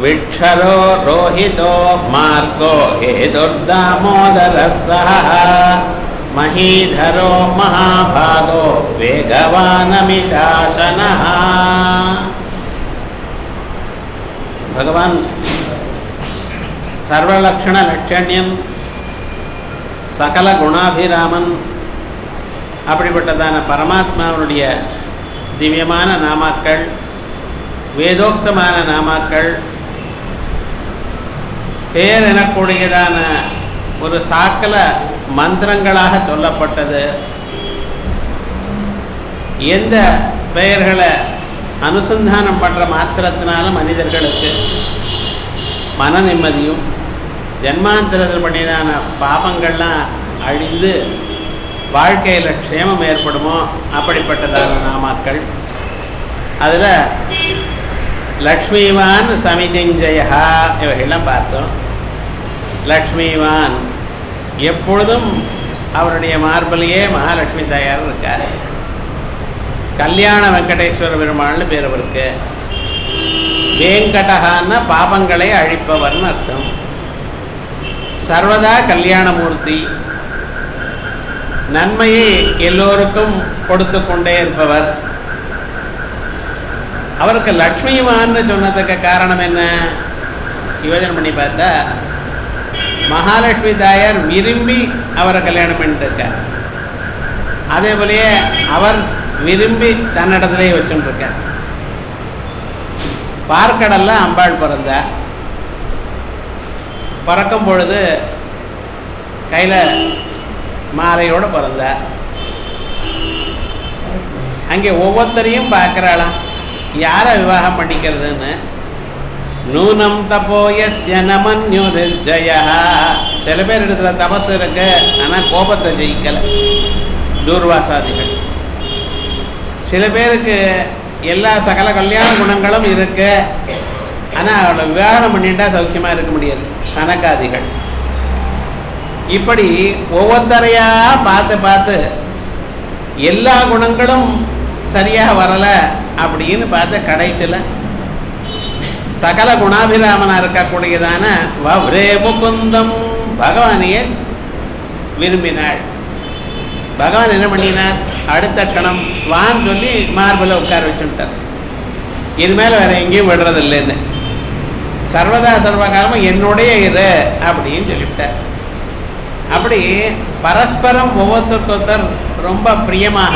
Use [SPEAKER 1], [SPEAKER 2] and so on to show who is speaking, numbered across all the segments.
[SPEAKER 1] विक्षरो रोहितो मार्गो हेतुर्दामोदरः सह महीधरो महाभागो वेगवानमिशासनः भगवान् சர்வலக்ஷணலட்சண்யன் சகல குணாபிராமன் அப்படிப்பட்டதான பரமாத்மாவுடைய திவ்யமான நாமாக்கள் வேதோக்தமான நாமாக்கள் பேர் எனக்கூடியதான ஒரு சாக்கல மந்திரங்களாக சொல்லப்பட்டது எந்த பெயர்களை அனுசந்தானம் பண்ணுற மாத்திரத்தினால மனிதர்களுக்கு மன நிம்மதியும் ஜன்மாந்திரத்தில் பண்ணிதான பாபங்கள்லாம் அழிந்து வாழ்க்கையில் க்ஷேமம் ஏற்படுமோ அப்படிப்பட்டதான நாமாக்கள் அதில் லக்ஷ்மிவான் சமிதிஞ்சயா இவைகள்லாம் பார்த்தோம் லக்ஷ்மிவான் எப்பொழுதும் அவருடைய மார்பிலேயே மகாலட்சுமி தாயார் இருக்கார் கல்யாண வெங்கடேஸ்வர பெருமாள்னு பேர் அவருக்கு வேங்கடகான்னா பாபங்களை அழிப்பவர்னு அர்த்தம் சர்வதா கல்யாணமூர்த்தி நன்மையை எல்லோருக்கும் கொடுத்து கொண்டே இருப்பவர் அவருக்கு லக்ஷ்மிவான்னு சொன்னதுக்கு காரணம் என்ன யோஜனை பண்ணி பார்த்தா மகாலட்சுமி தாயார் விரும்பி அவரை கல்யாணம் பண்ணிட்டு இருக்கார் அதே போலயே அவர் விரும்பி தன்னிடத்திலே வச்சுருக்கார் பார்க்கடல்ல அம்பாள் பிறந்தார் பிறக்கும் பொழுது கையில் மாலையோடு பிறந்தார் அங்கே ஒவ்வொருத்தரையும் பார்க்குறாளாம் யாரை விவாகம் பண்ணிக்கிறதுன்னு நூனம் தபோயஸ்ய நமன்யு நிர்ஜயா சில பேர் இடத்துல தபசு இருக்கு ஆனால் கோபத்தை ஜெயிக்கலை தூர்வாசாதிகள் சில பேருக்கு எல்லா சகல கல்யாண குணங்களும் இருக்கு ஆனால் அவளை விவாகம் பண்ணிட்டா சௌக்கியமாக இருக்க முடியாது சனகாதிகள் இப்படி ஒவ்வொருத்தரையா பார்த்து பார்த்து எல்லா குணங்களும் சரியாக வரலை அப்படின்னு பார்த்து கடைசியில் சகல குணாபிராமனா இருக்கக்கூடியதான வவ்ரே முகுந்தம் பகவானையே விரும்பினாள் பகவான் என்ன பண்ணினார் அடுத்த கணம் வான்னு சொல்லி மார்பில் உட்கார வச்சுட்டார் இனிமேல் வேற எங்கேயும் விடுறதில்லைன்னு சர்வதா சர்வகாலமும் என்னுடைய இது அப்படின்னு சொல்லிவிட்டார் அப்படி பரஸ்பரம் ஒவ்வொருத்தருக்கு ஒருத்தர் ரொம்ப பிரியமாக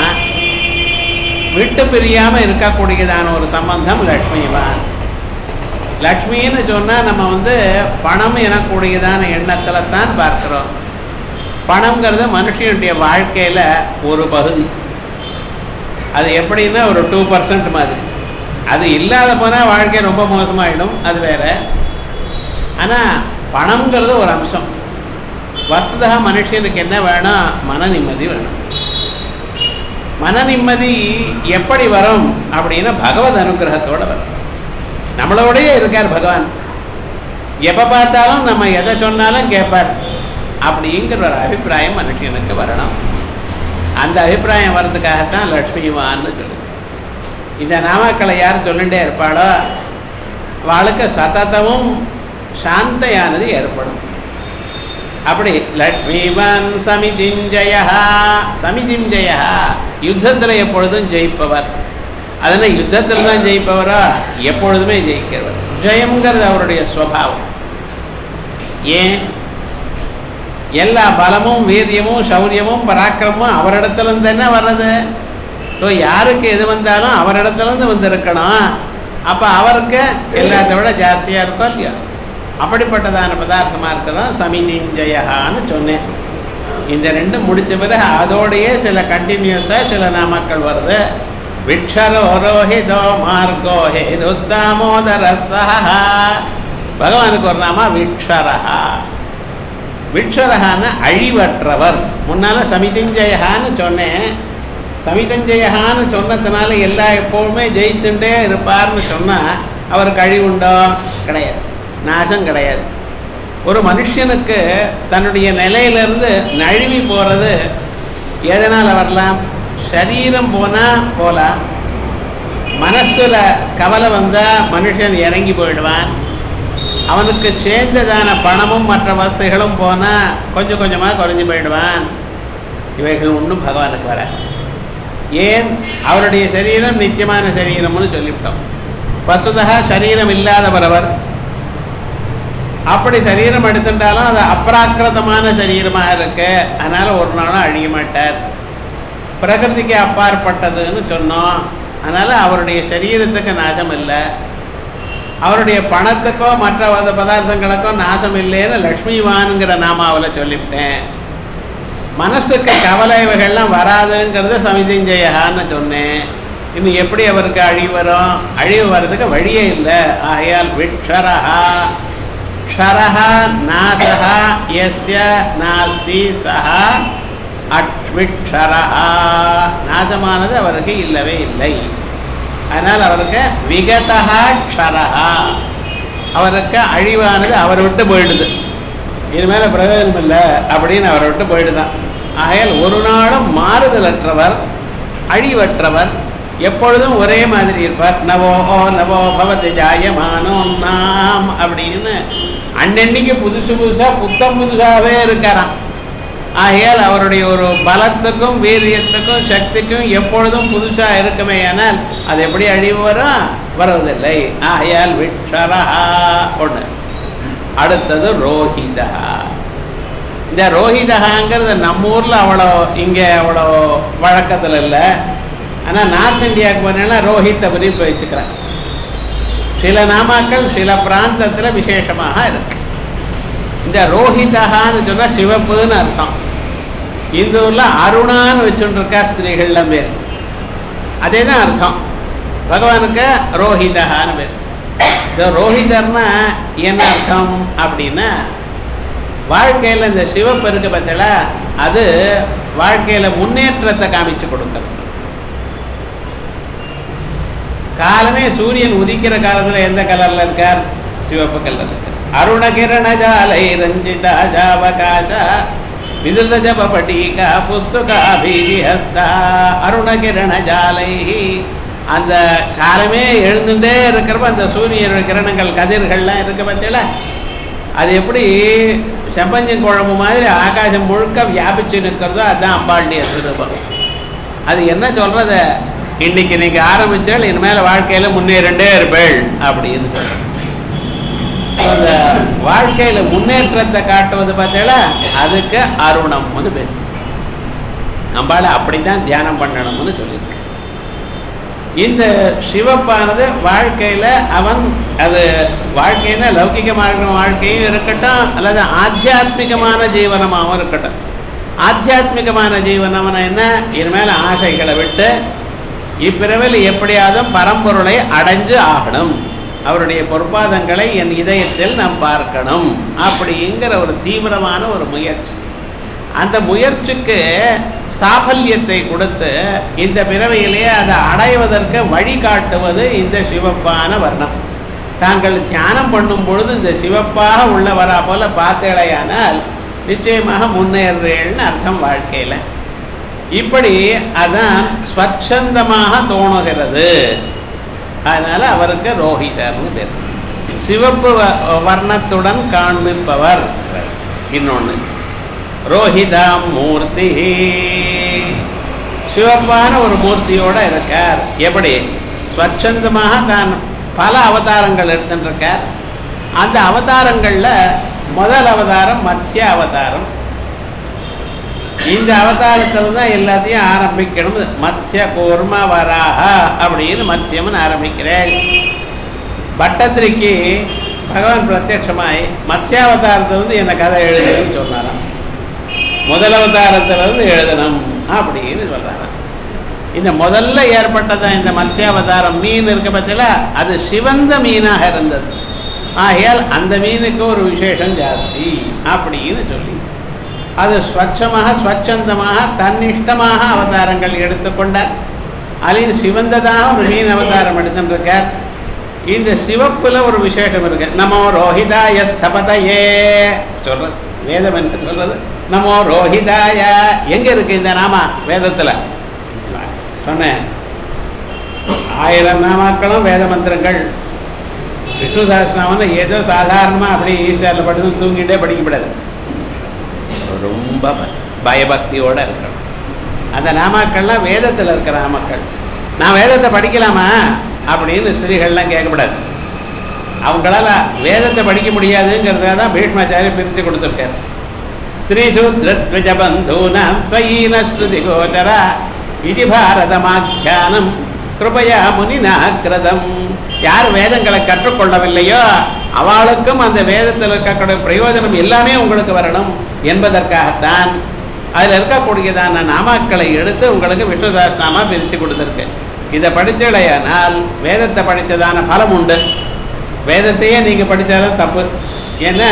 [SPEAKER 1] விட்டு பிரியாம இருக்கக்கூடியதான ஒரு சம்பந்தம் லக்ஷ்மிவான் லக்ஷ்மின்னு சொன்னா நம்ம வந்து பணம் எனக்கூடியதான எண்ணத்துல தான் பார்க்கிறோம் பணம்ங்கிறது மனுஷனுடைய வாழ்க்கையில ஒரு பகுதி அது எப்படின்னா ஒரு டூ பர்சன்ட் மாதிரி அது இல்லாத போனால் வாழ்க்கை ரொம்ப மோசமாயிடும் அது வேற ஆனால் பணம்ங்கிறது ஒரு அம்சம் வசுதா மனுஷனுக்கு என்ன வேணும் மன நிம்மதி வேணும் மன நிம்மதி எப்படி வரும் அப்படின்னா பகவத் அனுகிரகத்தோட வரும் நம்மளோடயே இருக்கார் பகவான் எப்போ பார்த்தாலும் நம்ம எதை சொன்னாலும் கேட்பார் அப்படிங்கிற ஒரு அபிப்பிராயம் மனுஷனுக்கு வரணும் அந்த அபிப்பிராயம் வர்றதுக்காகத்தான் லக்ஷ்மிவான்னு சொல்லுது இந்த நாமக்களை யார் சொல்லிட்டே இருப்பாளோ அவளுக்கு சததமும் சாந்தையானது ஏற்படும் அப்படி லக்ஷ்மிவான் சமிதிஞ்சயா சமிதிஞ்சயா யுத்தத்தில் எப்பொழுதும் ஜெயிப்பவர் அதனால் யுத்தத்தில் தான் ஜெயிப்பவரா எப்பொழுதுமே ஜெயிக்கிறவர் ஜெயம்ங்கிறது அவருடைய ஸ்வபாவம் ஏன் எல்லா பலமும் வீரியமும் சௌரியமும் பராக்கிரமும் அவரிடத்துல இருந்து என்ன வர்றது ஸோ யாருக்கு எது வந்தாலும் அவரிடத்துலேருந்து வந்திருக்கணும் அப்போ அவருக்கு எல்லாத்த விட ஜாஸ்தியாக இருக்கும் இல்லையா அப்படிப்பட்டதான பதார்த்தமாக இருக்கிறதான் சமிதிஞ்சயான்னு சொன்னேன் இந்த ரெண்டும் முடிச்ச பிறகு அதோடையே சில கண்டினியூஸாக சில நாமக்கள் வருது விக்ஷரோரோஹிதோ மார்கோ ஹேதுத்தாமோதர சஹா பகவானுக்கு ஒரு நாம விக்ஷரஹா விக்ஷரஹான அழிவற்றவர் முன்னால சமிதிஞ்சயகான்னு சொன்னேன் சமிதஞ்சயகான்னு சொன்னதுனால எல்லா எப்போவுமே ஜெயித்துட்டே இருப்பார்னு சொன்னால் அவருக்கு அழிவுண்டோ கிடையாது நாசம் கிடையாது ஒரு மனுஷனுக்கு தன்னுடைய நிலையிலிருந்து நழுவி போகிறது எதனால் வரலாம் சரீரம் போனால் போகலாம் மனசில் கவலை வந்தால் மனுஷன் இறங்கி போயிடுவான் அவனுக்கு சேர்ந்ததான பணமும் மற்ற வசதிகளும் போனா கொஞ்சம் கொஞ்சமா குறைஞ்சு போயிடுவான் இவைகள் ஒன்றும் பகவானுக்கு வராது ஏன் அவருடைய சரீரம் நித்தியமான சரீரம்னு சொல்லிவிட்டோம் வசுதா சரீரம் இல்லாதவர் அவர் அப்படி சரீரம் எடுத்துட்டாலும் அது அப்ராக்கிருதமான சரீரமாக இருக்கு அதனால ஒரு நாளும் அழிய மாட்டார் பிரகிருதிக்கு அப்பாற்பட்டதுன்னு சொன்னோம் அதனால அவருடைய சரீரத்துக்கு நாசம் இல்லை அவருடைய பணத்துக்கோ மற்ற வத பதார்த்தங்களுக்கோ நாசம் இல்லைன்னு லக்ஷ்மிவானுங்கிற நாமாவில் சொல்லிவிட்டேன் மனசுக்கு கவலை இவைகள்லாம் வராதுங்கிறத சமிதிஞ்சயான்னு சொன்னேன் இன்னும் எப்படி அவருக்கு அழிவு வரும் அழிவு வர்றதுக்கு வழியே இல்லை ஆகையால் விக்ஷரஹா க்ஷரஹா நாசஹா எஸ்ய நாஸ்தி சஹா அட்விக்ஷரஹா நாசமானது அவருக்கு இல்லவே இல்லை அதனால் அவருக்கு விகதா க்ஷரஹா அவருக்கு அழிவானது அவரை விட்டு போயிடுது இனிமேல பிரயோஜனம் இல்லை அப்படின்னு அவரை விட்டு போயிடுதான் ஆகையால் ஒரு நாளும் மாறுதலற்றவர் அழிவற்றவர் எப்பொழுதும் ஒரே மாதிரி இருப்பார் நவோ நவோ பவதி ஜாயமானோ நாம் அப்படின்னு அன்னன்னைக்கு புதுசு புதுசா புத்தம் புதுசாகவே இருக்காராம் ஆகையால் அவருடைய ஒரு பலத்துக்கும் வீரியத்துக்கும் சக்திக்கும் எப்பொழுதும் புதுசா இருக்குமே ஆனால் அது எப்படி அழிவு வரும் வருவதில்லை ஆகையால் விட்சரா ஒண்ணு அடுத்தது ரோஹிதா இந்த ரோஹிதகாங்கிறது நம்ம ஊர்ல அவ்வளோ இங்க அவ்வளோ வழக்கத்துல இல்லை ஆனா நார்த் இந்தியாவுக்கு போனா ரோஹித் அப்படின்னு வச்சுக்கிறேன் சில நாமாக்கள் சில பிராந்தத்துல விசேஷமாக இருக்கு இந்த ரோஹிதகான்னு சொன்னா சிவப்புன்னு அர்த்தம் இந்த ஊர்ல அருணான்னு வச்சுட்டு இருக்கா ஸ்திரீகள்லாம் பேர் அதே தான் அர்த்தம் பகவானுக்கு ரோஹிதகான்னு பேர் இந்த ரோஹிதர்னா என்ன அர்த்தம் அப்படின்னா வாழ்க்கையில இந்த சிவப்பு இருக்கு பார்த்தல அது வாழ்க்கையில முன்னேற்றத்தை காமிச்சு கொடுக்கிறது காலமே சூரியன் உதிக்கிற காலத்துல எந்த கலர்ல இருக்கார் சிவப்பு கலர்ல இருக்கார் அருணகிரண ஜாலை ரஞ்சிதா ஜாவகாச விதுத ஜப பட்டீகா புஸ்தகா பீதிஹஸ்தா அருணகிரண ஜாலை அந்த காலமே எழுந்துட்டே இருக்கிறப்ப அந்த சூரியனுடைய கிரணங்கள் கதிர்கள்லாம் இருக்க பட்சல அது எப்படி செம்பஞ்சம் குழம்பு மாதிரி ஆகாசம் முழுக்க வியாபிச்சு நிற்கிறதோ அதுதான் அம்பாளுடைய சுரூபம் அது என்ன சொல்றது இன்னைக்கு நீங்க ஆரம்பிச்சால் இனிமேல வாழ்க்கையில முன்னேறண்டே இருப்பேள் அப்படின்னு சொல்றேன் அந்த வாழ்க்கையில முன்னேற்றத்தை காட்டுவது பார்த்தீங்களா அதுக்கு அருணம்னு பேர் நம்மளால அப்படித்தான் தியானம் பண்ணணும்னு சொல்லியிருக்கு இந்த சிவப்பானது வாழ்க்கையில அவன் அது வாழ்க்கையில லௌகிகமான வாழ்க்கையும் இருக்கட்டும் அல்லது ஆத்தியாத்மிகமான ஜீவனமாகவும் இருக்கட்டும் ஆத்தியாத்மிகமான ஜீவனம்னா என்ன இனிமேல் ஆசைகளை விட்டு இப்பிறவில் எப்படியாவது பரம்பொருளை அடைஞ்சு ஆகணும் அவருடைய பொற்பாதங்களை என் இதயத்தில் நாம் பார்க்கணும் அப்படிங்கிற ஒரு தீவிரமான ஒரு முயற்சி அந்த முயற்சிக்கு சாபல்யத்தை கொடுத்து இந்த பிறவையிலேயே அதை அடைவதற்கு வழிகாட்டுவது இந்த சிவப்பான வர்ணம் தாங்கள் தியானம் பண்ணும் பொழுது இந்த சிவப்பாக உள்ளவரா போல பார்த்தேளையானால் நிச்சயமாக முன்னேறேன்னு அர்த்தம் வாழ்க்கையில இப்படி அதான் ஸ்வச்சந்தமாக தோணுகிறது அதனால அவருக்கு ரோஹிதர்னு பேர் சிவப்பு வ- வர்ணத்துடன் காண்பிப்பவர் இன்னொன்னு ரோஹிதாம் மூர்த்தி சிவப்பான ஒரு மூர்த்தியோட இருக்கார் எப்படி ஸ்வச்சந்தமாக தான் பல அவதாரங்கள் எடுத்துட்டு இருக்கார் அந்த அவதாரங்கள்ல முதல் அவதாரம் மத்ஸ்ய அவதாரம் இந்த அவதாரத்தில் தான் எல்லாத்தையும் ஆரம்பிக்கணும் மத்ஸ்ய கூர்ம வராக அப்படின்னு மத்ஸ்யம்னு ஆரம்பிக்கிறேன் பட்டத்திரிக்கு பகவான் பிரத்யட்சமாய் மத்ஸ்யாவதாரத்தை வந்து என்ன கதை எழுதுன்னு சொன்னாராம் முதல் அவதாரத்துல இருந்து எழுதணும் அப்படின்னு சொல்றாராம் இந்த முதல்ல ஏற்பட்டதான் இந்த மத்ஸ்யாவதாரம் மீன் இருக்க பட்சல அது சிவந்த மீனாக இருந்தது ஆகையால் அந்த மீனுக்கு ஒரு விசேஷம் ஜாஸ்தி அப்படின்னு சொல்லி அது ஸ்வச்சமாக ஸ்வச்சந்தமாக தன்னிஷ்டமாக அவதாரங்கள் எடுத்துக்கொண்டார் அதில் சிவந்ததாக ஒரு மீன் அவதாரம் எடுத்துருக்கார் இந்த சிவப்புல ஒரு விசேஷம் இருக்கு நமோ ரோஹிதாய ஸ்தபதையே சொல்றது வேதம் என்ன சொல்றது நமோ ரோஹிதாய எங்க இருக்கு இந்த நாமா வேதத்துல சொன்னேன் ஆயிரம் நாமாக்களும் வேத மந்திரங்கள் விஷ்ணு சகஸ்ரநாமம் ஏதோ சாதாரணமாக அப்படியே ஈஸ்வரில் படுத்து தூங்கிட்டே படிக்கப்படாது ரொம்ப ப- பயபக்தியோட இருக்கணும் அந்த நாமாக்கள்லாம் வேதத்தில் இருக்கிற நாமாக்கள் நான் வேதத்தை படிக்கலாமா அப்படின்னு ஸ்திரீகள்லாம் கேட்கக்கூடாது அவங்களால வேதத்தை படிக்க முடியாதுங்கிறதுக்காக தான் பீஷ்மாச்சாரிய பிரித்து கொடுத்துருக்காரு ஸ்திரீசூத்ரத்வஜபந்தூனாம் ஸ்வயீன ஸ்ருதி கோச்சரா இது பாரதமாக்கியானம் கிருபயா முனினா கிருதம் யார் வேதங்களை கற்றுக்கொள்ளவில்லையோ அவளுக்கும் அந்த வேதத்தில் இருக்கக்கூடிய பிரயோஜனம் எல்லாமே உங்களுக்கு வரணும் என்பதற்காகத்தான் அதில் இருக்கக்கூடியதான நாமாக்களை எடுத்து உங்களுக்கு விஸ்வதாஸ்நாமா பிரித்து கொடுத்துருக்கு இதை படிச்சடையானால் வேதத்தை படித்ததான பலம் உண்டு வேதத்தையே நீங்கள் படித்தாலும் தப்பு ஏன்னா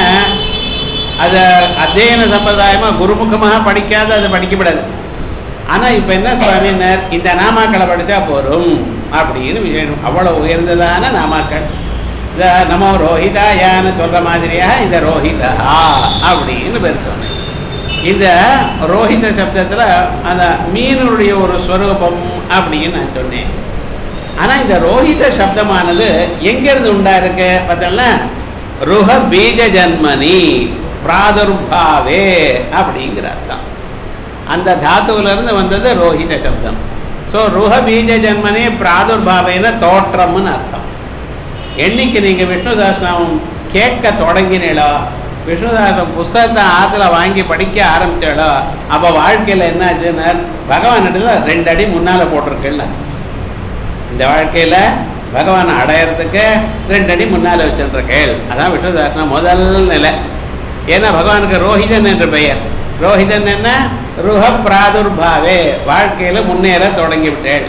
[SPEAKER 1] அதை அத்தியன சம்பிரதாயமாக குருமுகமாக படிக்காத அதை படிக்கப்படாது ஆனால் இப்போ என்ன சுவாமினர் இந்த நாமாக்களை படித்தா போதும் அப்படின்னு விஷயம் அவ்வளோ உயர்ந்ததான நாமாக்கள் இந்த நமோ ரோஹிதாயான்னு சொல்கிற மாதிரியாக இந்த ரோஹிதா அப்படின்னு பேர் சொன்னேன் இந்த ரோஹித சப்தத்தில் அந்த மீனுடைய ஒரு ஸ்வரூபம் அப்படின்னு நான் சொன்னேன் ஆனால் இந்த ரோஹித சப்தமானது எங்கேருந்து உண்டா இருக்கு பார்த்தோம்னா ருஹ பீஜ ஜன்மனி பிராதுர்பாவே அப்படிங்கிற அர்த்தம் அந்த தாத்துவில இருந்து வந்தது ரோஹித சப்தம் ஸோ ருஹ பீஜ ஜன்மனி பிராதுர்பாவேன தோற்றம்னு அர்த்தம் என்னைக்கு நீங்கள் விஷ்ணுதாசனம் கேட்க தொடங்கினீளோ விஷ்ணுதாசன் புஸ்தகத்தை ஆற்றுல வாங்கி படிக்க ஆரம்பிச்சாலோ அப்போ வாழ்க்கையில் என்னாச்சுன்னா பகவானிடத்துல ரெண்டு அடி முன்னால் போட்டிருக்குல்ல இந்த வாழ்க்கையில் பகவானை அடையிறதுக்கு ரெண்டு அடி முன்னால் வச்சுருக்கேள் அதான் விஷ்ணுதாசனம் முதல் நிலை ஏன்னா பகவானுக்கு ரோஹிதன் என்று பெயர் ரோஹிதன் என்ன ருஹ பிராதுர்பாவே வாழ்க்கையில் முன்னேற தொடங்கி விட்டேள்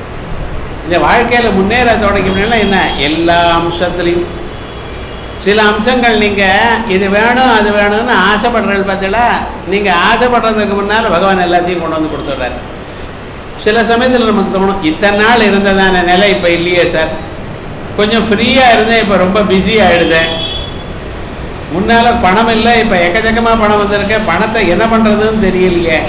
[SPEAKER 1] இந்த வாழ்க்கையில் முன்னேற தொடங்கினா என்ன எல்லா அம்சத்துலையும் சில அம்சங்கள் நீங்கள் இது வேணும் அது வேணும்னு ஆசைப்படுறது பார்த்தீங்களா நீங்கள் ஆசைப்படுறதுக்கு முன்னால் பகவான் எல்லாத்தையும் கொண்டு வந்து கொடுத்துட்றாரு சில சமயத்தில் நமக்கு தோணும் இத்தனை நாள் இருந்ததான நிலை இப்போ இல்லையே சார் கொஞ்சம் ஃப்ரீயாக இருந்தேன் இப்போ ரொம்ப பிஸி ஆகிடுதேன் முன்னால் பணம் இல்லை இப்போ எக்கச்சக்கமாக பணம் வந்திருக்கு பணத்தை என்ன பண்ணுறதுன்னு தெரியலையே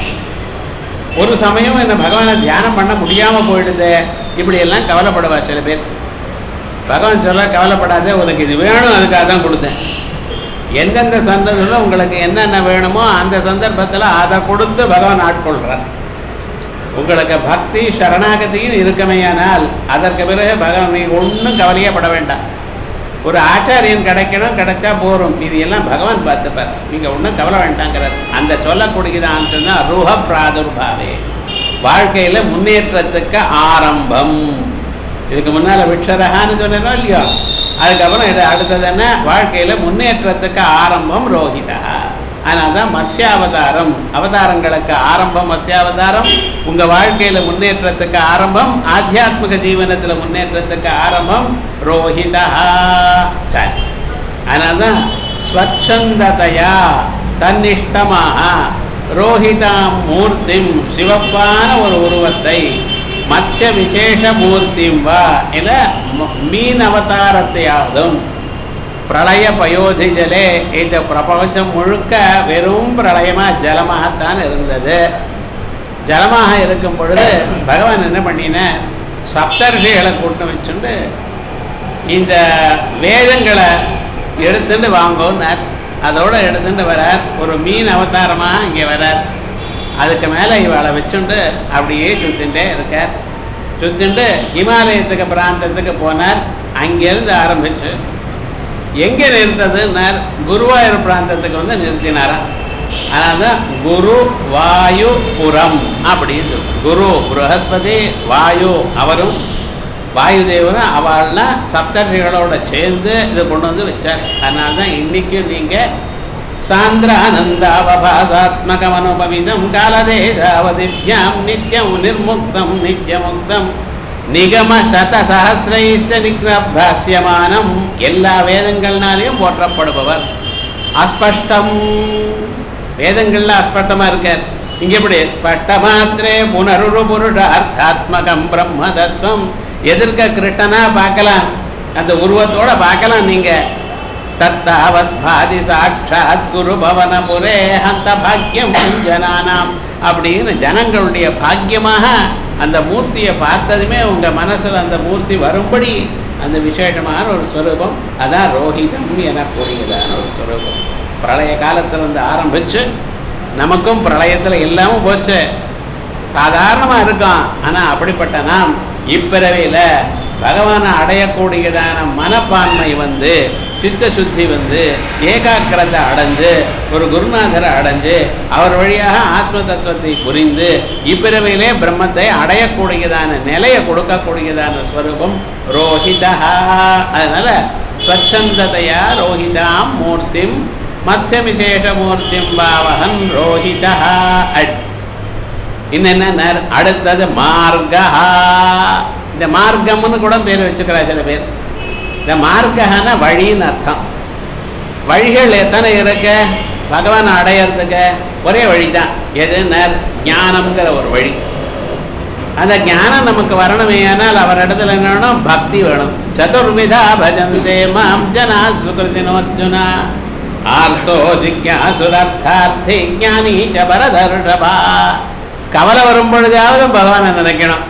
[SPEAKER 1] ஒரு சமயம் என்ன பகவானை தியானம் பண்ண முடியாமல் போயிடுது இப்படி எல்லாம் கவலைப்படுவா சில பேர் பகவான் சொல்ல கவலைப்படாதே உனக்கு இது வேணும் அதுக்காக தான் கொடுத்தேன் எந்தெந்த சந்தர்ப்பத்தில் உங்களுக்கு என்னென்ன வேணுமோ அந்த சந்தர்ப்பத்தில் அதை கொடுத்து பகவான் ஆட்கொள்கிறார் உங்களுக்கு பக்தி சரணாகதியும் இருக்கமையானால் அதற்கு பிறகு பகவான் நீங்கள் ஒன்றும் கவலையே பட வேண்டாம் ஒரு ஆச்சாரியன் கிடைக்கணும் கிடைச்சா போரும் இது எல்லாம் பகவான் பார்த்துப்பார் நீங்கள் ஒன்றும் கவலை வேண்டாங்கிறார் அந்த சொல்லக்கூடியதான் சொன்னால் ருஹ பிராதுர்பாவே வாழ்க்கையில் முன்னேற்றத்துக்கு ஆரம்பம் இதுக்கு முன்னால் விக்ஷரகான்னு சொன்னோம் இல்லையோ அதுக்கப்புறம் இது அடுத்தது என்ன வாழ்க்கையில் முன்னேற்றத்துக்கு ஆரம்பம் ரோஹிதா அதனால தான் மத்ஸ்யாவதாரம் அவதாரங்களுக்கு ஆரம்பம் மத்ஸ்யாவதாரம் உங்கள் வாழ்க்கையில் முன்னேற்றத்துக்கு ஆரம்பம் ஆத்தியாத்மிக ஜீவனத்தில் முன்னேற்றத்துக்கு ஆரம்பம் ரோஹிதா சரி அதனால தான் ஸ்வச்சந்ததையா தன்னிஷ்டமாக ரோஹிதாம் மூர்த்திம் சிவப்பான ஒரு உருவத்தை மத்ய விசேஷ மூர்த்திம் வா இல்ல ம- மீன் அவதாரத்தையாவதும் பிரளய பயோதி ஜலே இந்த பிரபஞ்சம் முழுக்க வெறும் பிரளயமா ஜலமாகத்தான் இருந்தது ஜலமாக இருக்கும் பொழுது பகவான் என்ன பண்ணின சப்தர்ஷிகளை கூட்டம் வச்சுண்டு இந்த வேதங்களை எடுத்துட்டு வாங்கோன்னார் அதோட எடுத்துட்டு வரார் ஒரு மீன் அவதாரமாக இங்கே வரார் அதுக்கு மேலே இவளை வச்சுண்டு அப்படியே சுத்தின்ண்டே இருக்கார் சுத்திண்டு ஹிமாலயத்துக்கு பிராந்தத்துக்கு போனார் அங்கேருந்து ஆரம்பிச்சு எங்கே நிறுத்ததுன்னார் குருவாயூர் பிராந்தத்துக்கு வந்து நிறுத்தினாராம் அதனால தான் குரு வாயு புறம் அப்படின்னு சொல்லு. குரு ப்ரஹஸ்பதி வாயு அவரும் வாயு தேவரும் அவள்லாம் சப்தர்ஷிகளோட சேர்ந்து இதை கொண்டு வந்து வச்சார் அதனால தான் இன்னைக்கும் நீங்கள் சாந்திரானந்தாவபாசாத்மகம் அனுபவிதம் காலதேசாவதிவ்யாம் நித்யம் நிர்முக்தம் நித்யமுக்தம் நிகம சத சஹசிரைத்த நிக்னபாஸ்யமானம் எல்லா வேதங்கள்னாலையும் போற்றப்படுபவர் அஸ்பஷ்டம் வேதங்கள்ல அஸ்பஷ்டமா இருக்கார் இங்க எப்படி ஸ்பஷ்ட மாத்திரே புனருரு புருஷார்த்தாத்மகம் பிரம்ம தத்துவம் எதிர்க்க கிருஷ்ணனா பார்க்கலாம் அந்த உருவத்தோட பார்க்கலாம் நீங்க தத்தாவத் பாதி சாட்சாத் குரு பவனபுரே அந்த பாக்கியம் ஜனானாம் அப்படின்னு ஜனங்களுடைய பாக்கியமாக அந்த மூர்த்தியை பார்த்ததுமே உங்க மனசுல அந்த மூர்த்தி வரும்படி அந்த விசேஷமான ஒரு ஸ்வரூபம் அதான் ரோஹிதம் எனக்கூடியதான ஒரு ஸ்வரூபம் பிரளய காலத்துல இருந்து ஆரம்பிச்சு நமக்கும் பிரளயத்துல எல்லாமும் போச்சு சாதாரணமா இருக்கும் ஆனா அப்படிப்பட்ட நாம் இப்பிறவையில பகவானை அடையக்கூடியதான மனப்பான்மை வந்து சித்த சுத்தி வந்து ஏகாக்கிரத்தை அடைஞ்சு ஒரு குருநாதரை அடைஞ்சு அவர் வழியாக ஆத்ம தத்துவத்தை புரிந்து இப்பிறவையிலே பிரம்மத்தை அடையக்கூடியதான நிலையை கொடுக்கக்கூடியதான ஸ்வரூபம் ரோஹிதா அதனால ஸ்வச்சந்ததையா ரோஹிதாம் மூர்த்திம் மத்ய விசேஷ மூர்த்திம் பாவகன் ரோஹிதா அட் இன்னென்ன அடுத்தது மார்கா இந்த மார்க்கம்னு கூட பேர் வச்சுக்கிறா சில பேர் இந்த மார்க்கஹான வழின்னு அர்த்தம் வழிகள் எத்தனை இருக்கு பகவான் அடையறதுக்கு ஒரே வழிதான் எதுன்னா ஞானம்ங்கிற ஒரு வழி அந்த ஞானம் நமக்கு வரணுமே ஆனால் அவர் இடத்துல என்ன வேணும் பக்தி வேணும் சதுர்விதா பஜந்தே மாம் ஜனா சுகிருதினோர்ஜுனா ஆர்த்தோ ஜிக்யாசுரர்த்தார்த்தி ஞானி ச பரதர்ஷபா கவலை வரும் பொழுதாவது பகவானை நினைக்கணும்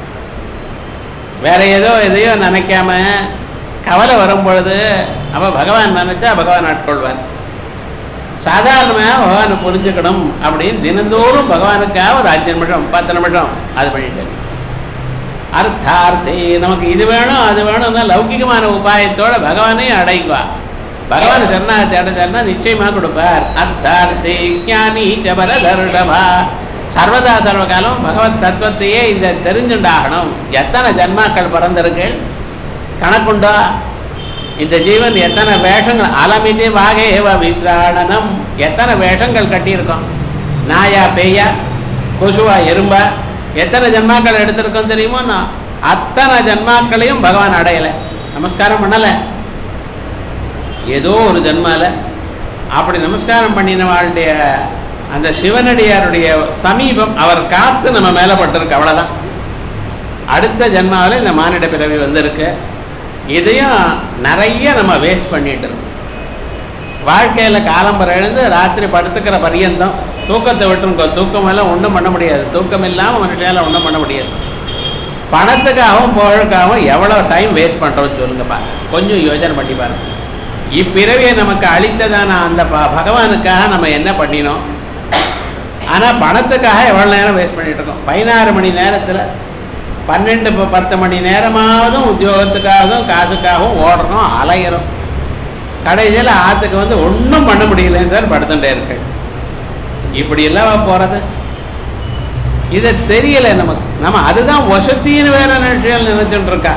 [SPEAKER 1] வேற ஏதோ எதையோ நினைக்காம கவலை வரும் பொழுது அப்ப பகவான் நினைச்சா பகவான் ஆட்கொள்வார் சாதாரணமாக பகவானை புரிஞ்சுக்கணும் அப்படின்னு தினந்தோறும் பகவானுக்காக ஒரு அஞ்சு நிமிஷம் பத்து நிமிஷம் அது பண்ணிட்டு அர்த்தார்த்தி நமக்கு இது வேணும் அது வேணும்னா லௌகிகமான உபாயத்தோட பகவானையும் அடைக்குவா பகவான் சரணாகத்தை அடைஞ்சார்னா நிச்சயமா கொடுப்பார் அர்த்தார்த்தி ஞானி ஜபர தருடபா சர்வதா சர்வகாலம் பகவத் தத்துவத்தையே இந்த தெரிஞ்சுண்டாகணும் எத்தனை ஜன்மாக்கள் பிறந்திருக்கள் கணக்குண்டா இந்த ஜீவன் எத்தனை வேஷங்கள் அலமிதி வாகேவ விசிராடனம் எத்தனை வேஷங்கள் கட்டியிருக்கோம் நாயா பேயா கொசுவா எறும்பா எத்தனை ஜன்மாக்கள் எடுத்திருக்கோம் தெரியுமோ நான் அத்தனை ஜன்மாக்களையும் பகவான் அடையலை நமஸ்காரம் பண்ணலை ஏதோ ஒரு ஜன்மால அப்படி நமஸ்காரம் பண்ணினவாளுடைய அந்த சிவனடியாருடைய சமீபம் அவர் காத்து நம்ம மேல பட்டிருக்கு அவ்வளவுதான் அடுத்த ஜென்மாவில் இந்த மானிட பிறவி வந்திருக்கு இதையும் நிறைய நம்ம வேஸ்ட் பண்ணிட்டு இருக்கோம் வாழ்க்கையில காலம்பரம் எழுந்து ராத்திரி படுத்துக்கிற பரியந்தம் தூக்கத்தை விட்டுருக்கோ தூக்கம் எல்லாம் ஒன்றும் பண்ண முடியாது தூக்கம் இல்லாமல் மனுஷனால ஒன்றும் பண்ண முடியாது பணத்துக்காகவும் புகழுக்காகவும் எவ்வளோ டைம் வேஸ்ட் பண்ணுறோம்னு சொல்லுங்கப்பா கொஞ்சம் யோசனை பண்ணி பாருங்க இப்பிறவியை நமக்கு அளித்ததான அந்த ப- பகவானுக்காக நம்ம என்ன பண்ணினோம் ஆனால் பணத்துக்காக எவ்வளோ நேரம் வேஸ்ட் பண்ணிட்டு இருக்கோம் பதினாறு மணி நேரத்தில் பன்னெண்டு ப- பத்து மணி நேரமாவதும் உத்தியோகத்துக்காகவும் காசுக்காகவும் ஓடுறோம் அலையிறோம் கடைசியில் ஆற்றுக்கு வந்து ஒன்றும் பண்ண முடியலன்னு சார் படுத்துட்டே இருக்கு இப்படி எல்லாம் போகிறது இது தெரியல நமக்கு நம்ம அதுதான் வசத்தின்னு வேற விஷயம் நினைச்சுட்டு இருக்கா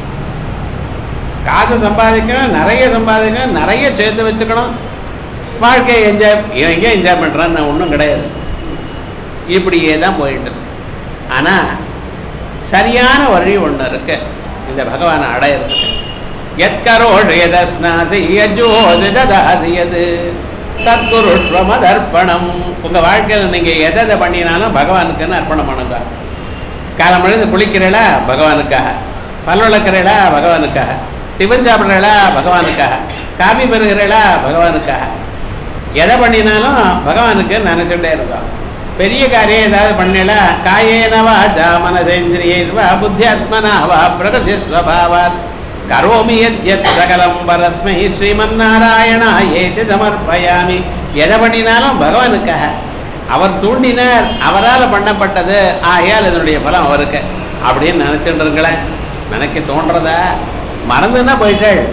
[SPEAKER 1] காசு சம்பாதிக்கணும் நிறைய சம்பாதிக்கணும் நிறைய சேர்த்து வச்சுக்கணும் வாழ்க்கையை என்ஜாய் எங்கே என்ஜாய் பண்ணுறான்னு ஒன்றும் கிடையாது இப்படியே தான் போயிட்டு இருக்கு ஆனால் சரியான வழி ஒன்று இருக்கு இந்த பகவானை அடையிறதுக்கு எத்கரோஷயதஸ்னாசி யஜோதிததாசியது தற்குருஷ்வமதர்ப்பணம் உங்கள் வாழ்க்கையில் நீங்கள் எதை எதை பண்ணினாலும் பகவானுக்குன்னு அர்ப்பணம் பண்ணுங்க காலம் எழுந்து குளிக்கிறீளா பகவானுக்காக பல் விளக்குறீளா பகவானுக்காக டிஃபன் சாப்பிட்றீளா பகவானுக்காக காபி பெறுகிறீளா பகவானுக்காக எதை பண்ணினாலும் பகவானுக்கு நினைச்சுட்டே இருக்கோம் பெரிய காரியம் ஏதாவது பண்ணல காயேனவா ஜா மனசேந்திரியேவா புத்தியாத்மனா வா பிரகதி ஸ்வபாவாத் கரோமி யத் யத் சகலம் பரஸ்மை ஸ்ரீமன்னாராயணா ஏதி சமர்ப்பயாமி எதை பண்ணினாலும் பகவானுக்காக அவர் தூண்டினார் அவரால் பண்ணப்பட்டது ஆகையால் இதனுடைய பலம் அவருக்கு அப்படின்னு நினைச்சுட்டு இருங்களேன் நினைக்க தோன்றதா மறந்துன்னா போயிட்டாள்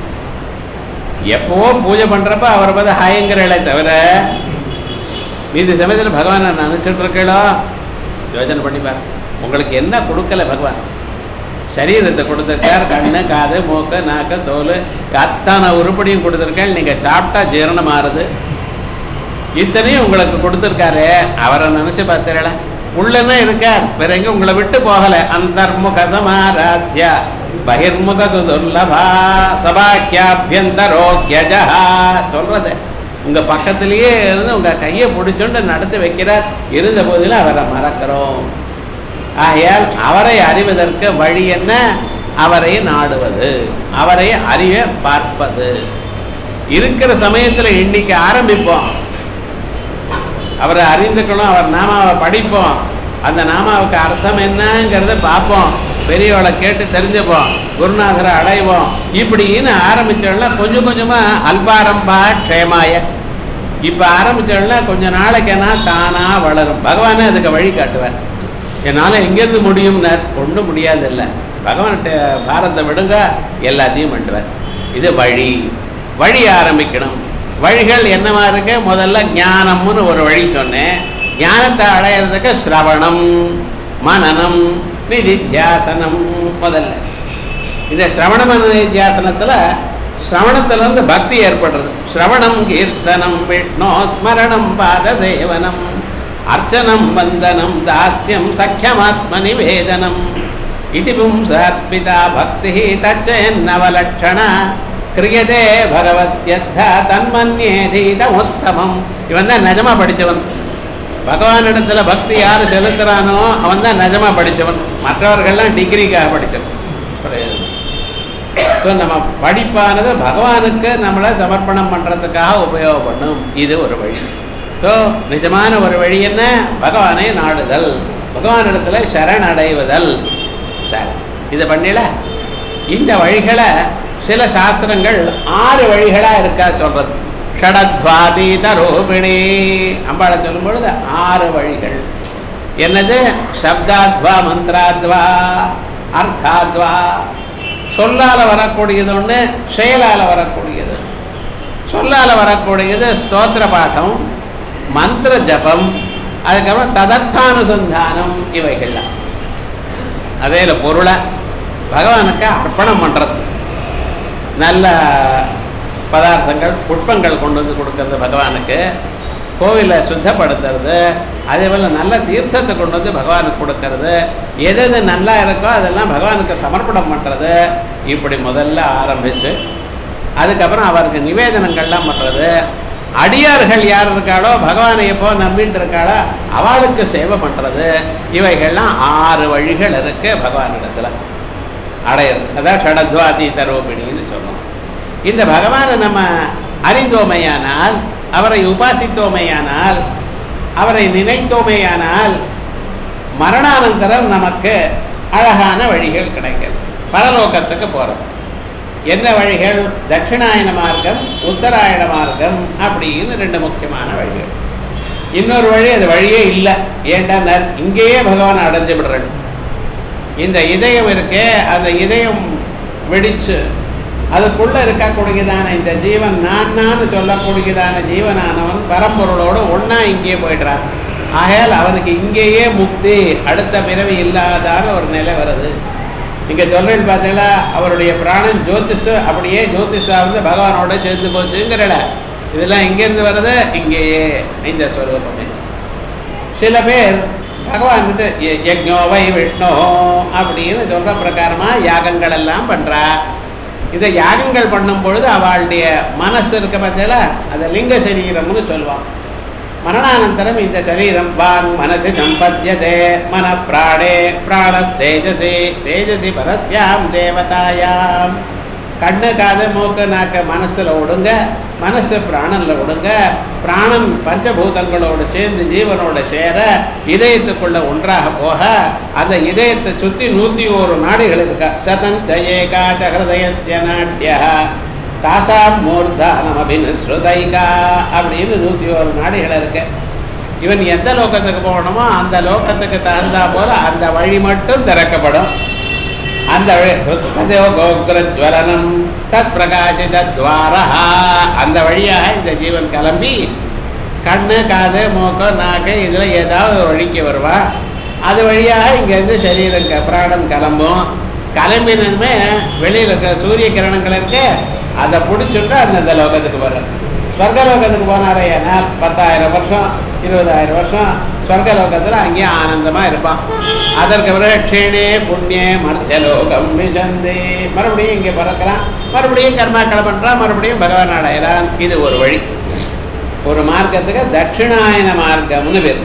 [SPEAKER 1] எப்போ பூஜை பண்றப்ப அவரை பார்த்து ஹாயங்கிறளே தவிர மீதி சமயத்தில் பகவானை நினைச்சிட்டு இருக்கீங்களோ யோசனை பண்ணி பாரு உங்களுக்கு என்ன கொடுக்கல பகவான் சரீரத்தை கொடுத்துருக்கார் கண்ணு காது மூக்கு நாக்கு தோல் அத்தனை உருப்படியும் கொடுத்துருக்கேன் நீங்கள் சாப்பிட்டா ஜீரணம் ஆறுது இத்தனையும் உங்களுக்கு கொடுத்துருக்காரு அவரை நினைச்சு பார்த்தீங்களா உள்ளன்னு இருக்கார் வேற எங்க உங்களை விட்டு போகல அந்தர்முக சமாராத்யா பகிர்முக சுதுர்லபா சபாக்கியாபியந்தரோக்கியஜா சொல்றது உங்க பக்கத்திலேயே இருந்து உங்க கையை பிடிச்சோண்டு நடத்தி வைக்கிறார் இருந்த போதிலும் அவரை மறக்கிறோம் ஆகையால் அவரை அறிவதற்கு வழி என்ன அவரை நாடுவது அவரை அறிய பார்ப்பது இருக்கிற சமயத்துல இன்னைக்கு ஆரம்பிப்போம் அவரை அறிந்துக்கணும் அவர் நாமாவை படிப்போம் அந்த நாமாவுக்கு அர்த்தம் என்னங்கிறத பார்ப்போம் பெரியவளை கேட்டு தெரிஞ்சுப்போம் குருநாதரை அடைவோம் இப்படின்னு ஆரம்பிச்சோம்னா கொஞ்சம் கொஞ்சமா அல்பாரம்பா க்ஷேமாய இப்ப ஆரம்பிச்சோம்னா கொஞ்ச நாளைக்குனா தானா வளரும் பகவானே அதுக்கு வழி காட்டுவார் என்னால எங்கேருந்து முடியும்னார் ஒன்றும் முடியாது இல்லை பகவான்கிட்ட பாரத்தை விடுங்க எல்லாத்தையும் பண்ணுவார் இது வழி வழி ஆரம்பிக்கணும் வழிகள் என்னவா இருக்கு முதல்ல ஞானம்னு ஒரு வழி சொன்னேன் ஞானத்தை அடையிறதுக்கு சிரவணம் மனனம் நிதித்தியாசனம் முதல்ல இந்த சிரவண மன நிதித்தியாசனத்துல சிரவணத்துல இருந்து பக்தி ஏற்படுறது சிரவணம் கீர்த்தனம் விஷ்ணோ ஸ்மரணம் பாத சேவனம் அர்ச்சனம் வந்தனம் தாஸ்யம் சக்கியமாத்ம நிவேதனம் இது பும்சாத்மிதா பக்தி தச்சயன்னவலட்சண கிரியதே பகவத்யத்தா தன்மன்யேதீதமுத்தமம் இவன் தான் நிஜமா படிச்சவன் பகவானிடத்துல பக்தி யாரு செலுத்துறானோ அவன் தான் நிஜமா படிச்சவன் மற்றவர்கள்லாம் டிகிரிக்காக படிச்சவன் ஸோ நம்ம படிப்பானது பகவானுக்கு நம்மளை சமர்ப்பணம் பண்றதுக்காக உபயோகப்படும் இது ஒரு வழி ஸோ நிஜமான ஒரு வழி என்ன பகவானை நாடுதல் பகவானிடத்துல சரண் அடைவதல் சரி இதை பண்ணல இந்த வழிகளை சில சாஸ்திரங்கள் ஆறு வழிகளா இருக்கா சொல்றது ஷடத்வாதீத ரோபிணி அம்பாளை சொல்லும் பொழுது ஆறு வழிகள் என்னது சப்தாத்வா மந்திராத்வா அர்த்தாத்வா சொல்லால வரக்கூடியது ஒண்ணு செயலால வரக்கூடியது சொல்லால வரக்கூடியது ஸ்தோத்திர பாடம் மந்திர ஜபம் அதுக்கப்புறம் ததர்த்தானுசந்தானம் இவைகள்லாம் அதே பொருளை பகவானுக்கு அர்ப்பணம் பண்றது நல்ல பதார்த்தங்கள் புஷ்பங்கள் கொண்டு வந்து கொடுக்கறது பகவானுக்கு கோவிலை சுத்தப்படுத்துறது அதே போல் நல்ல தீர்த்தத்தை கொண்டு வந்து பகவானுக்கு கொடுக்கறது எது எது நல்லா இருக்கோ அதெல்லாம் பகவானுக்கு சமர்ப்பணம் பண்ணுறது இப்படி முதல்ல ஆரம்பிச்சு அதுக்கப்புறம் அவருக்கு நிவேதனங்கள்லாம் பண்ணுறது அடியார்கள் யார் இருக்காளோ பகவானை எப்போ நம்பிட்டு இருக்காளோ அவளுக்கு சேவை பண்ணுறது இவைகள்லாம் ஆறு வழிகள் இருக்கு பகவானிடத்துல அடையிறது அதான் ஷடத்வாதி தரோபிணின்னு சொல்லுவோம் இந்த பகவானை நம்ம அறிந்தோமையானால் அவரை உபாசித்தோமையானால் அவரை நினைத்தோமையானால் மரணானந்தரம் நமக்கு அழகான வழிகள் கிடைக்கிறது பரலோகத்துக்கு போகிறோம் என்ன வழிகள் தட்சிணாயன மார்க்கம் உத்தராயண மார்க்கம் அப்படின்னு ரெண்டு முக்கியமான வழிகள் இன்னொரு வழி அது வழியே இல்லை ஏன்டா இங்கேயே பகவான் அடைஞ்சு விடுறது இந்த இதயம் இருக்கே அந்த இதயம் வெடிச்சு அதுக்குள்ள இருக்கக்கூடியதான இந்த ஜீவன் நான் நான் சொல்லக்கூடியதான ஜீவனானவன் பரம்பொருளோடு ஒன்னா இங்கேயே போயிடுறான் ஆகையால் அவனுக்கு இங்கேயே முக்தி அடுத்த பிறவி இல்லாதான ஒரு நிலை வருது இங்க சொல்றேன்னு பார்த்தீங்களா அவருடைய பிராணன் ஜோதிஷ் அப்படியே ஜோதிஷா வந்து பகவானோட சேர்ந்து போச்சுங்கிறல இதெல்லாம் எங்கேருந்து வருது இங்கேயே இந்த ஸ்வரூபமே சில பேர் பகவான் வந்து யஜ்னோவை விஷ்ணோ அப்படின்னு சொல்ற பிரகாரமா யாகங்கள் எல்லாம் பண்றா இதை யாகங்கள் பண்ணும் பொழுது அவளுடைய மனசு இருக்க பார்த்தீங்களா அதை லிங்க சரீரம்னு சொல்லுவான் மரணானந்தரம் இந்த சரீரம் வாங் மனசு சம்பத்தியதே மன பிராணே பிராண தேஜசி தேஜசி பரஸ்யாம் தேவதாயாம் கண்ணு காது மூக்கு நாக்க மனசுல விடுங்க மனசு பிராணன்ல விடுங்க பிராணன் பஞ்சபூதங்களோடு சேர்ந்து ஜீவனோட சேர இதயத்துக்குள்ள ஒன்றாக போக அந்த இதயத்தை சுத்தி நூத்தி ஒரு நாடுகள் இருக்கா சதன் ஜயேகாச்ச ஹிருதயஸ்ய நாட்டிய தாசாம் மூர்தானம் அபினுஸ்ருதைகா அப்படின்னு நூத்தி ஒரு நாடுகள் இருக்கு இவன் எந்த லோகத்துக்கு போகணுமோ அந்த லோகத்துக்கு தகுந்தா போல அந்த வழி மட்டும் திறக்கப்படும் அந்த கோகுரஜ்வலனம் தத் பிரகாசித துவாரா அந்த வழியாக இந்த ஜீவன் கிளம்பி கண்ணு காது மூக்கு நாக்கு இதுல ஏதாவது ஒரு வழிக்கு வருவா அது வழியாக இங்கேருந்து சரீரம் க- பிராணம் கிளம்பும் கிளம்பினதுமே வெளியில் இருக்கிற சூரிய கிரணங்கள் இருக்கு அதை பிடிச்சிட்டு அந்தந்த லோகத்துக்கு வரும் ஸ்வர்கலோகத்துக்கு போனாரே ஏனால் பத்தாயிரம் வருஷம் இருபதாயிரம் வருஷம் ஸ்வர்கலோகத்தில் அங்கேயே ஆனந்தமா இருப்பான் அதற்கு பிறகு க்ஷீணே புண்ணிய மர்த்தியலோகம் விசந்தே மறுபடியும் இங்கே பிறக்கிறான் மறுபடியும் கர்மாக்களை பண்றான் மறுபடியும் பகவான் அடையிறான் இது ஒரு வழி ஒரு மார்க்கத்துக்கு தட்சிணாயன மார்க்கம்னு பேர்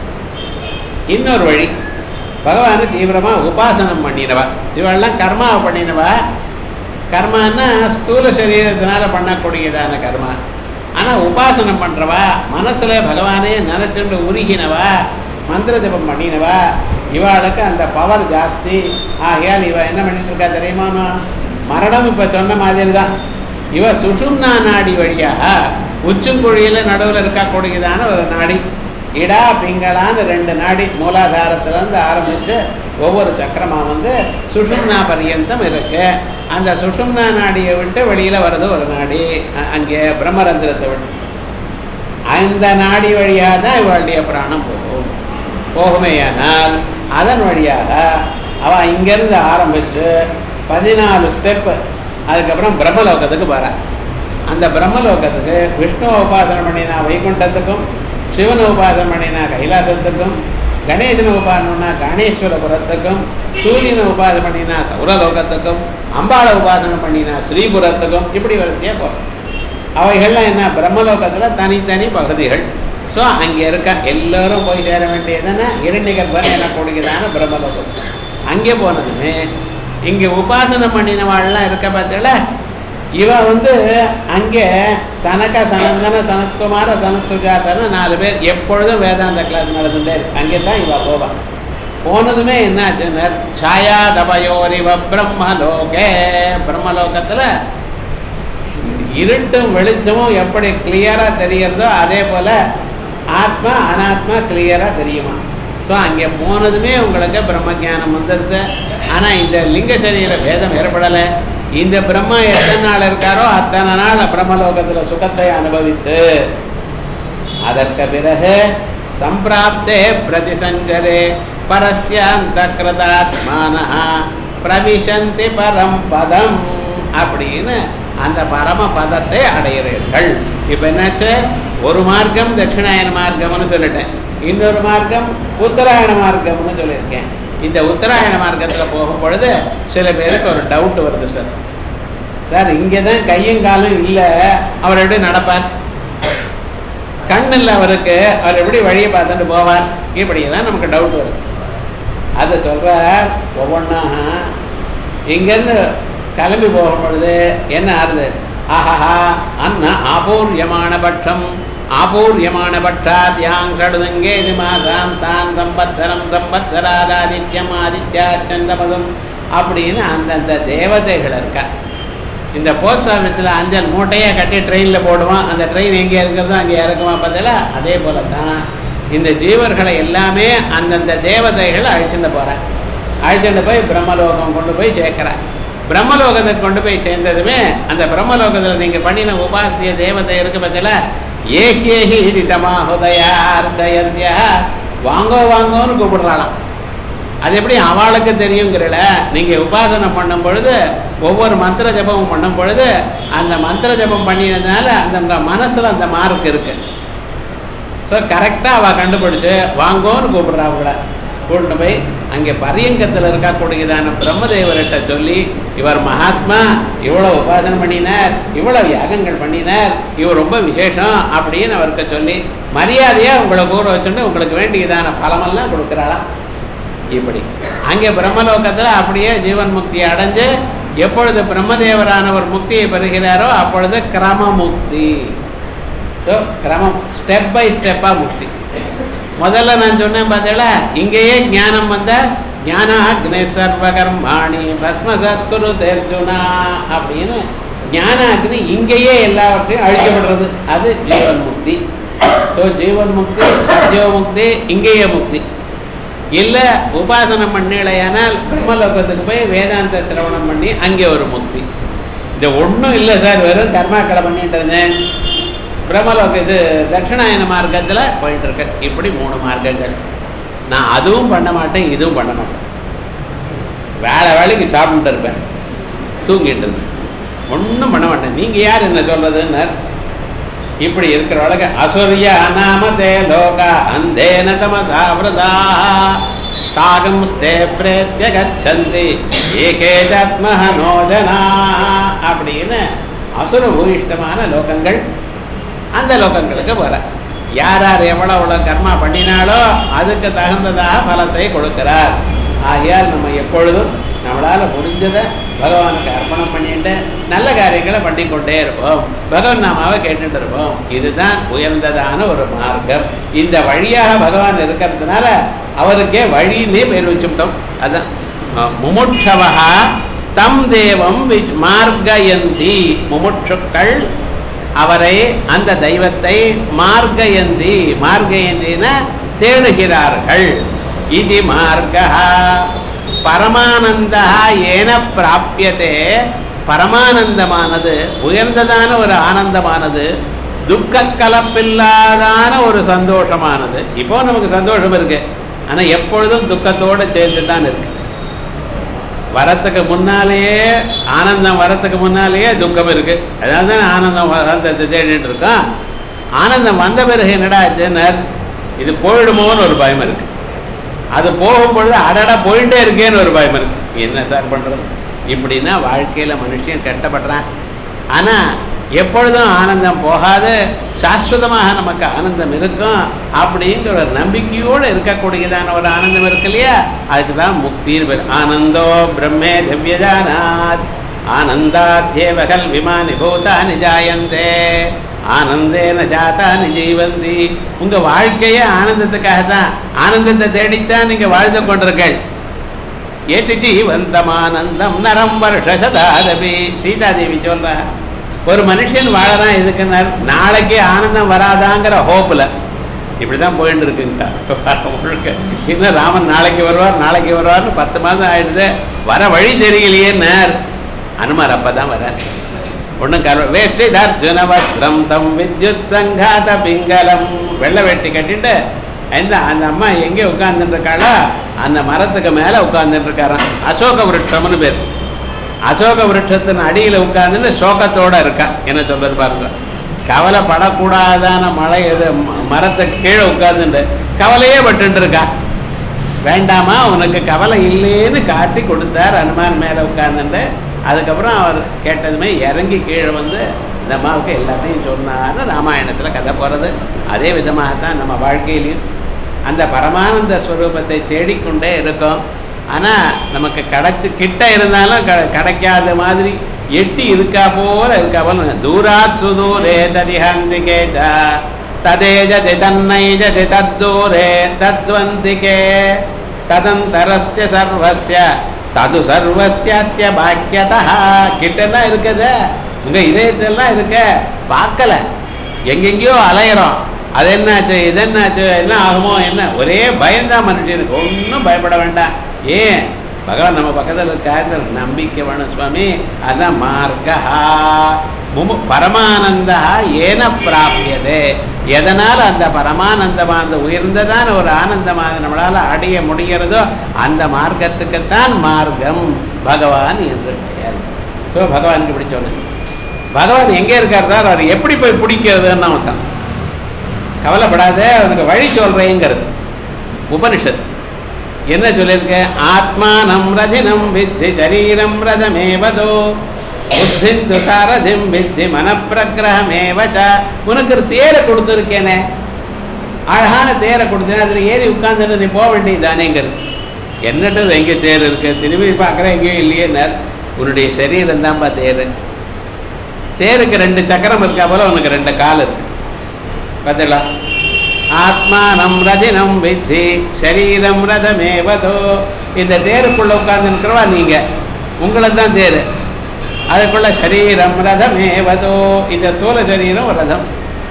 [SPEAKER 1] இன்னொரு வழி பகவானை தீவிரமா உபாசனம் பண்ணினவா இவெல்லாம் கர்மாவை பண்ணினவா கர்மான்னா ஸ்தூல சரீரத்தினால பண்ணக்கூடியதான கர்மா ஆனா உபாசனம் பண்றவா மனசுல பகவானே நினைச்சுண்டு உருகினவா மந்திர ஜபம் பண்ணினவா இவாளுக்கு அந்த பவர் ஜாஸ்தி ஆகையால் இவ என்ன பண்ணிட்டு இருக்கா தெரியுமா மரணம் இப்ப சொன்ன மாதிரி தான் இவ சுஷும்னா நாடி வழியாக உச்சுங்குழியில நடுவில் இருக்கக்கூடியதான ஒரு நாடி இடா பிங்களான்னு ரெண்டு நாடி மூலாதாரத்துல இருந்து ஆரம்பிச்சு ஒவ்வொரு சக்கரமா வந்து சுஷும்னா பரியந்தம் இருக்கு அந்த சுஷும்னா நாடியை விட்டு வெளியில வருது ஒரு நாடி அ- அங்கே பிரம்மரந்திரத்தை விட்டு அந்த நாடி வழியாக தான் இவளுடைய பிராணம் போகும் போகுமேயானால் அதன் வழியாக அவ இங்கிருந்து ஆரம்பிச்சு பதினாலு ஸ்டெப் அதுக்கப்புறம் பிரம்மலோகத்துக்கு போறா அந்த பிரம்மலோகத்துக்கு விஷ்ணு உபாசனை பண்ணினா வைகுண்டத்துக்கும் சிவனை உபாசனை பண்ணினா கைலாசத்துக்கும் கணேசனை உபாசனா கணேஸ்வரபுரத்துக்கும் சூரியனை உபாசனை பண்ணினா சௌரலோகத்துக்கும் அம்பாளை உபாசனை பண்ணினா ஸ்ரீபுரத்துக்கும் இப்படி வரிசையா போறோம் அவைகள்லாம் என்ன பிரம்மலோகத்துல தனித்தனி பகுதிகள் ஸோ அங்கே இருக்க எல்லாரும் போய் சேர வேண்டியதுன்னா இரண்டிகர்பன் எனக்கூடியதான பிரம்மலோகம் அங்கே போனதுமே இங்கே உபாசனை பண்ணினவாள்லாம் இருக்க பார்த்தல இவ வந்து அங்கே சனக சனந்தன சனத்குமார சனத்சுஜாதன நாலு பேர் எப்பொழுதும் வேதாந்த கிளாஸ் நடந்துட்டே இருக்கு அங்கே தான் இவ போவா போனதுமே என்னாச்சுன்னா சாயா தபயோரிவ பிரம்மலோகே பிரம்மலோகத்துல இருட்டும் வெளிச்சமும் எப்படி கிளியரா தெரியறதோ அதே போல ஆத்மா அனாத்மா கிளியரா தெரியுமா ஸோ அங்கே போனதுமே உங்களுக்கு பிரம்ம ஞானம் வந்துடுது ஆனா இந்த லிங்க சரீர வேதம் ஏற்படலை இந்த பிரம்மா எத்தனை நாள் இருக்காரோ அத்தனை நாள் பிரம்மலோகத்துல சுகத்தை அனுபவித்து அதற்கு பிறகு சம்பிராப்தே பிரதிசஞ்சரே பரஸ்யாந்த கிருதாத்மான பிரவிசந்தி பரம் பதம் அப்படின்னு அந்த பரம பதத்தை அடைகிறீர்கள் இப்ப என்னாச்சு ஒரு மார்க்கம் தட்சிணாயன மார்க்கம்னு சொல்லிட்டேன் இன்னொரு மார்க்கம் உத்தராயண மார்க்கம்னு சொல்லியிருக்கேன் இந்த உத்தராயண மார்க்கத்துல போகும் பொழுது சில பேருக்கு ஒரு டவுட் வருது சார் சார் இங்கே தான் கையும் காலும் இல்லை அவர் எப்படி நடப்பார் கண் இல்லை அவருக்கு அவர் எப்படி வழியை பார்த்துட்டு போவார் இப்படியெல்லாம் நமக்கு டவுட் வருது அதை சொல்றார் ஒவ்வொன்றா இங்கேருந்து கிளம்பி போகும் பொழுது என்ன ஆறுது ஆஹா அன்ன ஆபூர்யமான பட்சம் ஆபூர்யமான பட்சாத் யாங் ஷடுதங்கே இது மாசாம் தான் சம்பத்சரம் சம்பத்சராதாதித்யம் ஆதித்யா சந்தமதம் அப்படின்னு அந்தந்த தேவதைகள் இருக்கா இந்த போஸ்ட் ஆஃபீஸில் அஞ்சல் மூட்டையை கட்டி ட்ரெயினில் போடுவான் அந்த ட்ரெயின் எங்கே இருக்கிறதோ அங்கே இறக்குமா பார்த்தல அதே போல தான் இந்த ஜீவர்களை எல்லாமே அந்தந்த தேவதைகள் அழைச்சிட்டு போகிறேன் அழைச்சிட்டு போய் பிரம்மலோகம் கொண்டு போய் சேர்க்குறேன் பிரம்மலோகத்துக்கு கொண்டு போய் சேர்ந்ததுமே அந்த பிரம்மலோகத்தில் நீங்கள் பண்ணின உபாசிய தேவதை இருக்கு பார்த்தல ஏகேஹி இடிதமா ஹுதயார்தயத்யா வாங்கோ வாங்கோன்னு கூப்பிடுறாளாம் அது எப்படி அவளுக்கு தெரியுங்கிறல நீங்க உபாசனை பண்ணும் பொழுது ஒவ்வொரு மந்திர ஜபமும் பண்ணும் பொழுது அந்த மந்திர ஜபம் பண்ணினதுனால அந்த உங்க மனசுல அந்த மார்க் இருக்கு ஸோ கரெக்டாக அவள் கண்டுபிடிச்சு வாங்கோன்னு கூப்பிடுறா அவங்கள கூட்டிட்டு போய் அங்கே பரியங்கத்தில் இருக்கக்கூடியதான பிரம்மதேவர்கிட்ட சொல்லி இவர் மகாத்மா இவ்வளோ உபாசனை பண்ணினார் இவ்வளோ யாகங்கள் பண்ணினார் இவர் ரொம்ப விசேஷம் அப்படின்னு அவருக்கு சொல்லி மரியாதையாக உங்களை கூற வச்சுட்டு உங்களுக்கு வேண்டியதான பலமெல்லாம் கொடுக்குறாளாம் இப்படி அங்கே பிரம்மலோகத்தில் அப்படியே ஜீவன் முக்தியை அடைஞ்சு எப்பொழுது பிரம்மதேவரானவர் முக்தியை பெறுகிறாரோ அப்பொழுது கிரம முக்தி ஸோ கிரமம் ஸ்டெப் பை ஸ்டெப்பாக முக்தி முதல்ல நான் சொன்னேன் பார்த்தீங்களா இங்கேயே ஞானம் வந்த ஞானாக்னி சர்வகர்மாணி பஸ்ம சத்குரு தேர்ஜுனா அப்படின்னு ஞானாக்னி இங்கேயே எல்லாவற்றையும் அழிக்கப்படுறது அது ஜீவன் முக்தி ஸோ ஜீவன் முக்தி சத்யோ முக்தி இங்கேயே முக்தி இல்லை உபாசனம் பண்ணலையானால் பிரம்மலோகத்துக்கு போய் வேதாந்த சிரவணம் பண்ணி அங்கே ஒரு முக்தி இது ஒன்றும் இல்லை சார் வெறும் கர்மாக்களை பண்ணிட்டு இருந்தேன் பிரம்மலோக இது தட்சிணாயன மார்க்கத்தில் போயிட்டு இருக்கேன் இப்படி மூணு மார்க்கங்கள் நான் அதுவும் பண்ண மாட்டேன் இதுவும் பண்ண மாட்டேன் வேலை வேலைக்கு சாப்பிட்டு இருப்பேன் தூங்கிட்டு இருப்பேன் ஒன்றும் பண்ண மாட்டேன் நீங்கள் யார் என்ன சொல்றதுன்னு இப்படி இருக்கிறவளுக்கு அசுரிய அநாமதே லோக அந்தேன தமசாவிரதா தாகம் ஸ்தே பிரேத்திய கச்சந்தி ஏகே ஜாத்மஹனோஜனா அப்படின்னு அசுர பூயிஷ்டமான லோகங்கள் அந்த லோகங்களுக்கு போற யார் யார் எவ்வளவு எவ்வளவு கர்மா பண்ணினாலோ அதுக்கு தகுந்ததாக பலத்தை கொடுக்கிறார் ஆகையால் நம்ம எப்பொழுதும் நம்மளால முடிஞ்சதை பகவானுக்கு அர்ப்பணம் பண்ணிட்டு நல்ல காரியங்களை பண்ணிக்கொண்டே இருப்போம் பகவான் நாமாவை கேட்டுட்டு இருப்போம் இதுதான் உயர்ந்ததான ஒரு மார்க்கம் இந்த வழியாக பகவான் இருக்கிறதுனால அவருக்கே வழின்னே பேர் வச்சுட்டோம் அதான் அஹ், முமுட்சவஹா தம் தேவம் விச் மார்கயந்தி முமுட்சுக்கள் அவரை அந்த தெய்வத்தை மார்கயந்தி மார்கயந்தின தேடுகிறார்கள் இது மார்க்கா பரமானந்தா ஏன பிராபியதே பரமானந்தமானது உயர்ந்ததான ஒரு ஆனந்தமானது துக்க கலப்பில்லாதான ஒரு சந்தோஷமானது இப்போ நமக்கு சந்தோஷம் இருக்கு ஆனா எப்பொழுதும் துக்கத்தோட சேர்ந்து தான் இருக்கு வரத்துக்கு முன்னாலேயே ஆனந்தம் வரத்துக்கு முன்னாலேயே துக்கம் இருக்கு அதாவது தான் ஆனந்தம் ஆனந்தத்தை தேடிட்டு இருக்கோம் ஆனந்தம் வந்த பிறகு என்னடா ஆச்சுன்னு இது போயிடுமோன்னு ஒரு பயம் இருக்கு அது போகும் பொழுது அடடா போயிட்டே இருக்கேன்னு ஒரு பயம் இருக்கு என்ன சார் பண்றது இப்படின்னா வாழ்க்கையில மனுஷன் கஷ்டப்படுறான் ஆனா எப்பொழுதும் ஆனந்தம் போகாது சாஸ்வதமாக நமக்கு ஆனந்தம் இருக்கும் அப்படிங்கிற ஒரு நம்பிக்கையோடு இருக்கக்கூடியதான ஒரு ஆனந்தம் இருக்கு இல்லையா அதுக்கு தான் முக்தின்னு பேர் ஆனந்தோ பிரம்மே திவ்யஜானாத் ஆனந்தாத்யேவகல் விமானி பூதானி ஜாயந்தே ஆனந்தேன ஜாதானி ஜீவந்தி உங்க வாழ்க்கையே ஆனந்தத்துக்காக தான் ஆனந்தத்தை தேடித்தான் நீங்க வாழ்ந்து கொண்டிருக்கள் ஏத்தி ஜீவந்தமானந்தம் நரம் வருஷதாதபி சீதாதேவி சொல்ற ஒரு மனுஷன் வாழறான் எதுக்குன்னார் நாளைக்கு ஆனந்தம் வராதாங்கிற ஹோப்புல இப்படிதான் போயிட்டு இருக்குங்க முழுக்க இன்னும் ராமன் நாளைக்கு வருவார் நாளைக்கு வருவார்னு பத்து மாதம் ஆயிடுது வர வழி தெரியலையேன்னார் அனுமார் அப்பதான் வர ஒன்றும் கரு வேஷ்டி தர்ஜுன வஸ்திரம் தம் வித்யுத் சங்காத பிங்கலம் வெள்ளை வேட்டி கட்டிட்டு அந்த அந்த அம்மா எங்கே உட்கார்ந்துட்டு இருக்காளோ அந்த மரத்துக்கு மேலே உட்கார்ந்துட்டு இருக்காராம் அசோக விருட்சம்னு பேர் அசோக விருட்சத்தின் அடியில் உட்கார்ந்துட்டு சோகத்தோட இருக்கா என்ன சொல்றது பாருங்க கவலைப்படக்கூடாதான மழை எது ம- மரத்துக்கு கீழே உட்கார்ந்துட்டு கவலையே பட்டுட்டு இருக்கா வேண்டாமா உனக்கு கவலை இல்லைன்னு காட்டி கொடுத்தார் அனுமான் மேலே உட்கார்ந்துட்டு அதுக்கப்புறம் அவர் கேட்டதுமே இறங்கி கீழே வந்து இந்த அம்மாவுக்கு எல்லாத்தையும் சொன்னார்னு ராமாயணத்தில் கதை போகிறது அதே விதமாகத்தான் நம்ம வாழ்க்கையிலையும் அந்த பரமானந்த ஸ்வரூபத்தை தேடிக்கொண்டே இருக்கோம் ஆனால் நமக்கு கிடைச்சு கிட்ட இருந்தாலும் க கிடைக்காத மாதிரி எட்டி இருக்கா போல இருக்கா போல தூராத் சுதூரே ததிஹந்திகே ச ததேஜதி தன்னைஜதி தத்தூரே தத்வந்திகே ததந்தரஸ்ய சர்வஸ்ய தது சர்வஸ்ய பாக்கியதா கிட்டலாம் இருக்குது உங்க இதயத்தெல்லாம் இருக்க பார்க்கல எங்கெங்கேயோ அலையிறோம் அது என்னாச்சு இது என்னாச்சு என்ன ஆகுமோ என்ன ஒரே பயம்தான் மனுஷனுக்கு ஒன்றும் பயப்பட வேண்டாம் ஏன் பகவான் நம்ம பக்கத்தில் இருக்காரு நம்பிக்கை வேணும் சுவாமி அதான் மார்க்கா முமு பரமானந்தா ஏன பிராபியதே எதனால் அந்த பரமானந்தமானது உயர்ந்ததான ஒரு ஆனந்தமாக நம்மளால அடைய முடிகிறதோ அந்த மார்க்கத்துக்குத்தான் மார்க்கம் பகவான் என்று பெயர் ஸோ பகவானுக்கு இப்படி சொன்னேன் பகவான் எங்கே இருக்கார் சார் அவர் எப்படி போய் பிடிக்கிறதுன்னு அவன் கவலைப்படாத அவனுக்கு வழி சொல்றேங்கிறது உபனிஷத் என்ன சொல்லியிருக்க ஆத்மானம் ரதினம் வித்தி சரீரம் ரதமேவதோ புத்திந்து சாரதிம் வித்தி மனப்பிரகிரகமேவச்ச உனக்கு ஒரு தேரை கொடுத்துருக்கேனே அழகான தேரை கொடுத்தேன் அதில் ஏறி உட்கார்ந்துட்டு நீ போக வேண்டியதானேங்கிறது என்னட்டு எங்கே தேர் இருக்கு திரும்பி பார்க்குறேன் எங்கேயும் இல்லையேன்னார் உன்னுடைய சரீரம் தான்ப்பா தேர் தேருக்கு ரெண்டு சக்கரம் இருக்கா போல உனக்கு ரெண்டு கால் இருக்கு பார்த்தீங்களா ஆத்மானம் ரதினம் வித்தி சரீரம் ரதமேவதோ இந்த தேருக்குள்ள உட்கார்ந்து இருக்கிறவா நீங்க உங்களை தான் தேரு அதுக்குள்ள சரீரம் ரதமேவதோ இந்த ஸ்தூல சரீரம் ஒரு ரதம்